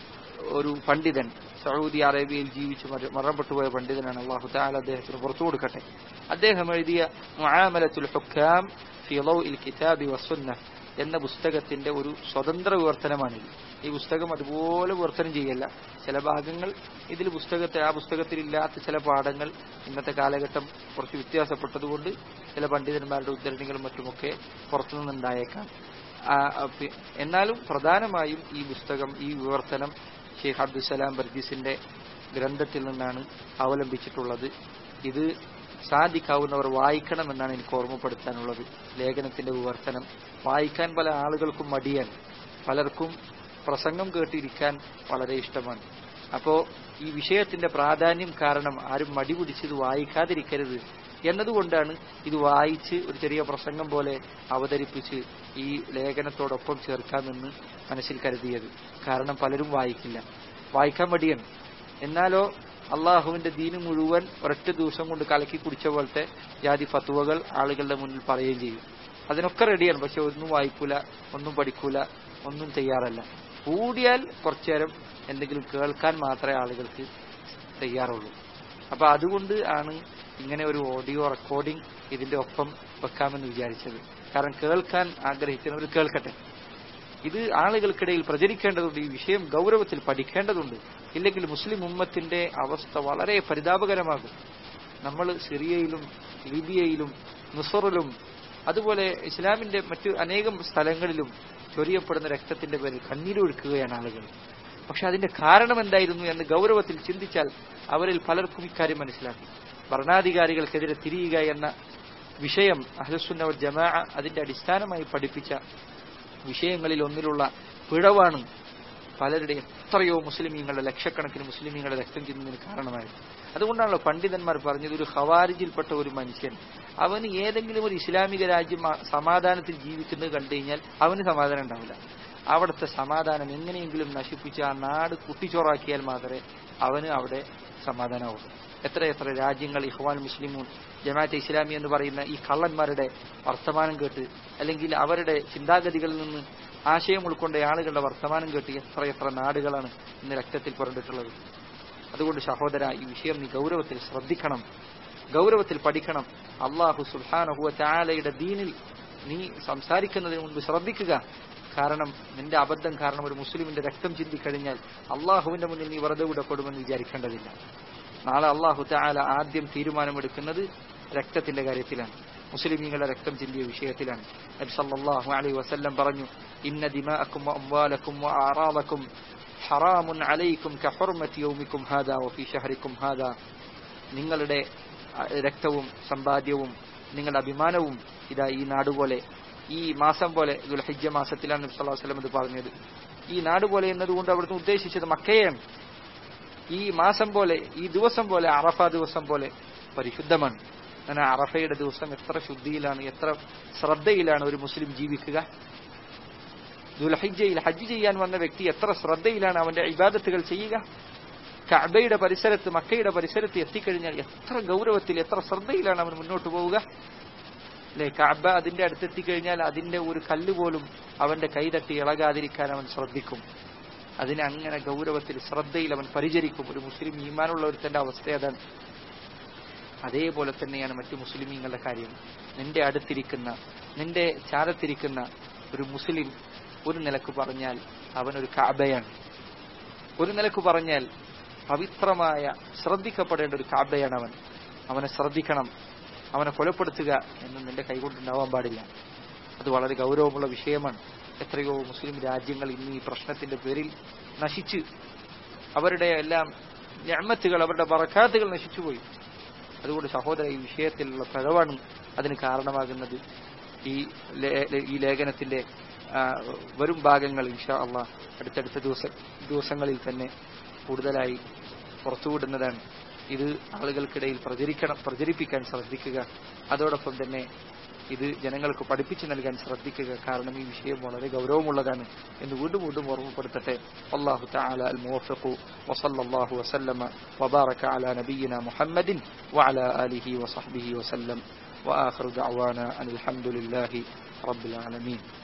ഒരു പണ്ഡിതൻ സൗദി അറേബ്യയിൽ ജീവിച്ച് മര- മരണപ്പെട്ടുപോയ പണ്ഡിതനാണ് അള്ളാഹു താല അദ്ദേഹത്തിന് പുറത്തു കൊടുക്കട്ടെ അദ്ദേഹം എഴുതിയ മുആമലത്തുൽ ഹുക്കാം ഫി ളൗഇൽ കിതാബി വസുന്ന എന്ന പുസ്തകത്തിന്റെ ഒരു സ്വതന്ത്ര വിവർത്തനമാണിത് ഈ പുസ്തകം അതുപോലെ വിവർത്തനം ചെയ്യല്ല ചില ഭാഗങ്ങൾ ഇതിൽ പുസ്തകത്തെ ആ പുസ്തകത്തിൽ ഇല്ലാത്ത ചില പാഠങ്ങൾ ഇന്നത്തെ കാലഘട്ടം കുറച്ച് വ്യത്യാസപ്പെട്ടതുകൊണ്ട് ചില പണ്ഡിതന്മാരുടെ ഉദ്ധരണികളും മറ്റുമൊക്കെ പുറത്തുനിന്നുണ്ടായേക്കാം ആ, ആ, പി- എന്നാലും പ്രധാനമായും ഈ പുസ്തകം ഈ വിവർത്തനം ഷെയ്ഖ് അബ്ദുസലാം ബർഗീസിന്റെ ഗ്രന്ഥത്തിൽ നിന്നാണ് അവലംബിച്ചിട്ടുള്ളത് ഇത് സാധിക്കാവുന്നവർ വായിക്കണമെന്നാണ് എനിക്ക് ഓർമ്മപ്പെടുത്താനുള്ളത് ലേഖനത്തിന്റെ വിവർത്തനം വായിക്കാൻ പല ആളുകൾക്കും മടിയാണ് പലർക്കും പ്രസംഗം കേട്ടിരിക്കാൻ വളരെ ഇഷ്ടമാണ് അപ്പോ ഈ വിഷയത്തിന്റെ പ്രാധാന്യം കാരണം ആരും മടി പിടിച്ചത് വായിക്കാതിരിക്കരുത് എന്നതുകൊണ്ടാണ് ഇത് വായിച്ച് ഒരു ചെറിയ പ്രസംഗം പോലെ അവതരിപ്പിച്ച് ഈ ലേഖനത്തോടൊപ്പം ചേർക്കാമെന്ന് മനസ്സിൽ കരുതിയത് കാരണം പലരും വായിക്കില്ല വായിക്കാൻ മടിയാണ് എന്നാലോ അള്ളാഹുവിന്റെ ദീന് മുഴുവൻ ഒരൊറ്റ ദിവസം കൊണ്ട് കലക്കി കുടിച്ച പോലത്തെ ജാതി ഫത്തുവകൾ ആളുകളുടെ മുന്നിൽ പറയുകയും ചെയ്യും അതിനൊക്കെ റെഡിയാണ് പക്ഷെ ഒന്നും വായിക്കൂല ഒന്നും പഠിക്കൂല ഒന്നും തയ്യാറല്ല കൂടിയാൽ കുറച്ചു നേരം എന്തെങ്കിലും കേൾക്കാൻ മാത്രമേ ആളുകൾക്ക് തയ്യാറുള്ളൂ അപ്പൊ അതുകൊണ്ട് ആണ് ഇങ്ങനെ ഒരു ഓഡിയോ റെക്കോർഡിംഗ് ഇതിന്റെ ഒപ്പം വെക്കാമെന്ന് വിചാരിച്ചത് കാരണം കേൾക്കാൻ ആഗ്രഹിക്കുന്നവർ കേൾക്കട്ടെ ഇത് ആളുകൾക്കിടയിൽ പ്രചരിക്കേണ്ടതുണ്ട് ഈ വിഷയം ഗൗരവത്തിൽ പഠിക്കേണ്ടതുണ്ട് ഇല്ലെങ്കിൽ മുസ്ലിം ഉമ്മത്തിന്റെ അവസ്ഥ വളരെ പരിതാപകരമാകും നമ്മൾ സിറിയയിലും ലിബിയയിലും മിസറിലും അതുപോലെ ഇസ്ലാമിന്റെ മറ്റു അനേകം സ്ഥലങ്ങളിലും ചൊരിയപ്പെടുന്ന രക്തത്തിന്റെ പേരിൽ കണ്ണീരൊഴുക്കുകയാണ് ആളുകൾ പക്ഷെ അതിന്റെ കാരണം എന്തായിരുന്നു എന്ന് ഗൗരവത്തിൽ ചിന്തിച്ചാൽ അവരിൽ പലർക്കും ഇക്കാര്യം മനസ്സിലാക്കി ഭരണാധികാരികൾക്കെതിരെ തിരിയുക എന്ന വിഷയം അഹ്ലുസുന്ന വൽ ജമാ അതിന്റെ അടിസ്ഥാനമായി പഠിപ്പിച്ച വിഷയങ്ങളിൽ ഒന്നിലുള്ള പിഴവാണ് പലരുടെ എത്രയോ മുസ്ലിമീങ്ങളുടെ ലക്ഷക്കണക്കിന് മുസ്ലിമീങ്ങളുടെ രക്തം ചിന്തുന്നതിന് കാരണമായത് അതുകൊണ്ടാണല്ലോ പണ്ഡിതന്മാർ പറഞ്ഞത് ഒരു ഖവാരിജിൽപ്പെട്ട ഒരു മനുഷ്യൻ അവന് ഏതെങ്കിലും ഒരു ഇസ്ലാമിക രാജ്യം ആ സമാധാനത്തിൽ ജീവിക്കുന്നത് കണ്ടു കഴിഞ്ഞാൽ അവന് സമാധാനം ഉണ്ടാവില്ല അവിടുത്തെ സമാധാനം എങ്ങനെയെങ്കിലും നശിപ്പിച്ച് ആ നാട് കുട്ടിച്ചോറാക്കിയാൽ മാത്രമേ അവന് അവിടെ സമാധാനമാവുള്ളൂ എത്ര എത്ര രാജ്യങ്ങൾ ഇഹ്വാൻ മുസ്ലിമൂൻ ജമാഅത്തെ ഇസ്ലാമി എന്ന് പറയുന്ന ഈ കള്ളന്മാരുടെ വർത്തമാനം കേട്ട് അല്ലെങ്കിൽ അവരുടെ ചിന്താഗതികളിൽ നിന്ന് ആശയം ഉൾക്കൊണ്ട ആളുകളുടെ വർത്തമാനം കേട്ട് എത്ര എത്ര നാടുകളാണ് ഇന്ന് രക്തത്തിൽ പുരണ്ടിട്ടുള്ളത് അതുകൊണ്ട് സഹോദര ഈ വിഷയം നീ ഗൗരവത്തിൽ ശ്രദ്ധിക്കണം ഗൗരവത്തിൽ പഠിക്കണം അള്ളാഹു സുൽഹാനഹുവ ചാലയുടെ ദീനിൽ നീ സംസാരിക്കുന്നതിന് മുൻപ് ശ്രദ്ധിക്കുക കാരണം നിന്റെ അബദ്ധം കാരണം ഒരു മുസ്ലിമിന്റെ രക്തം ചിന്തിക്കഴിഞ്ഞാൽ അള്ളാഹുവിന്റെ മുന്നിൽ നീ വെറുതെ വിടപ്പെടുമെന്ന് വിചാരിക്കേണ്ടതില്ല നാളെ അള്ളാഹു താല ആദ്യം തീരുമാനമെടുക്കുന്നത് രക്തത്തിന്റെ കാര്യത്തിലാണ് മുസ്ലിമീങ്ങളുടെ രക്തം ചിന്തിയ വിഷയത്തിലാണ് നബി സല്ലല്ലാഹു അലൈഹി വസല്ലം പറഞ്ഞു ഇന്ന ദിമാഅക്കും വഅംവാലക്കും വഅറാദക്കും ഹറാമുൻ അലൈക്കും കഹുർമത്തി യൗമിക്കും ഹാദാ വഫി ഷഹരിക്കും ഹാദാ നിങ്ങളുടെ അഹ്, രക്തവും സമ്പാദ്യവും നിങ്ങളുടെ അഭിമാനവും ഇതാ ഈ നാട് പോലെ ഈ മാസം പോലെ ദുൽഹിജ്ജ മാസത്തിലാണ് നബി സല്ലല്ലാഹു അലൈഹി വസല്ലം ഇത് പറഞ്ഞത് ഈ നാട് പോലെ എന്നതുകൊണ്ട് അവിടുന്ന് ഉദ്ദേശിച്ചത് മക്കയാണ് ഈ മാസം പോലെ ഈ ദിവസം പോലെ അറഫ ദിവസം പോലെ പരിശുദ്ധമാണ് അങ്ങനെ അറഫയുടെ ദിവസം എത്ര ശുദ്ധിയിലാണ് എത്ര ശ്രദ്ധയിലാണ് ഒരു മുസ്ലിം ജീവിക്കുക ദുൽഹിജയിൽ ഹജ്ജ് ചെയ്യാൻ വന്ന വ്യക്തി എത്ര ശ്രദ്ധയിലാണ് അവന്റെ ഇബാദത്തുകൾ ചെയ്യുക കഅബയുടെ പരിസരത്ത് മക്കയുടെ പരിസരത്ത് എത്തിക്കഴിഞ്ഞാൽ എത്ര ഗൗരവത്തിൽ എത്ര ശ്രദ്ധയിലാണ് അവൻ മുന്നോട്ട് പോവുക അല്ലെ കഅബ അതിന്റെ അടുത്തെത്തിക്കഴിഞ്ഞാൽ അതിന്റെ ഒരു കല്ല് പോലും അവന്റെ കൈ തട്ടി ഇളകാതിരിക്കാൻ അവൻ ശ്രദ്ധിക്കും അതിനെ അങ്ങനെ ഗൗരവത്തിൽ ശ്രദ്ധയിൽ അവൻ പരിചരിക്കും ഒരു മുസ്ലിം ഈമാനുള്ള ഒരുത്തന്റെ അവസ്ഥ അതാണ് അതേപോലെ തന്നെയാണ് മറ്റു മുസ്ലിമീങ്ങളുടെ കാര്യം നിന്റെ അടുത്തിരിക്കുന്ന നിന്റെ ചാരത്തിരിക്കുന്ന ഒരു മുസ്ലിം ഒരു നിലക്ക് പറഞ്ഞാൽ അവനൊരു കാബയാണ് ഒരു നിലക്ക് പറഞ്ഞാൽ പവിത്രമായ ശ്രദ്ധിക്കപ്പെടേണ്ട ഒരു കാബയാണ് അവൻ അവനെ ശ്രദ്ധിക്കണം അവനെ കൊലപ്പെടുത്തുക എന്ന് നിന്റെ കൈകൊണ്ടുണ്ടാവാൻ പാടില്ല അത് വളരെ ഗൗരവമുള്ള വിഷയമാണ് എത്രയോ മുസ്ലിം രാജ്യങ്ങൾ ഇന്ന് ഈ പ്രശ്നത്തിന്റെ പേരിൽ നശിച്ച് അവരുടെ എല്ലാം ഞമ്മത്തുകൾ അവരുടെ ബറക്കാത്തുകൾ നശിച്ചുപോയി അതുകൊണ്ട് സഹോദര ഈ വിഷയത്തിലുള്ള പിഴവാണ് അതിന് കാരണമാകുന്നത് ഈ ലേ- ഈ ലേഖനത്തിന്റെ ആ, വരും ഭാഗങ്ങൾ ഇൻഷാ അള്ളാ അടുത്തടുത്ത ദിവസ ദിവസങ്ങളിൽ തന്നെ കൂടുതലായി പുറത്തുവിടുന്നതാണ് ഇത് ആളുകൾക്കിടയിൽ പ്രചരിക്കണം പ്രചരിപ്പിക്കാൻ ശ്രദ്ധിക്കുക അതോടൊപ്പം തന്നെ ഇത് ജനങ്ങൾക്ക് പഠിപ്പിച്ചു നൽകാൻ ശ്രദ്ധിക്കുക കാരണം ഈ വിഷയം വളരെ ഗൗരവമുള്ളതാണ് എന്ന് വീണ്ടും വീണ്ടും ഓർമ്മപ്പെടുത്തട്ടെ അള്ളാഹു തആല അൽ മുവഫിഖു വസല്ലല്ലാഹു വസല്ലമ വബാറക അലാ നബിയിന മുഹമ്മദിൻ വഅലാ ആലിഹി വസഹ്ബിഹി വസല്ലം وآخر دعوانا أن الحمد لله رب العالمين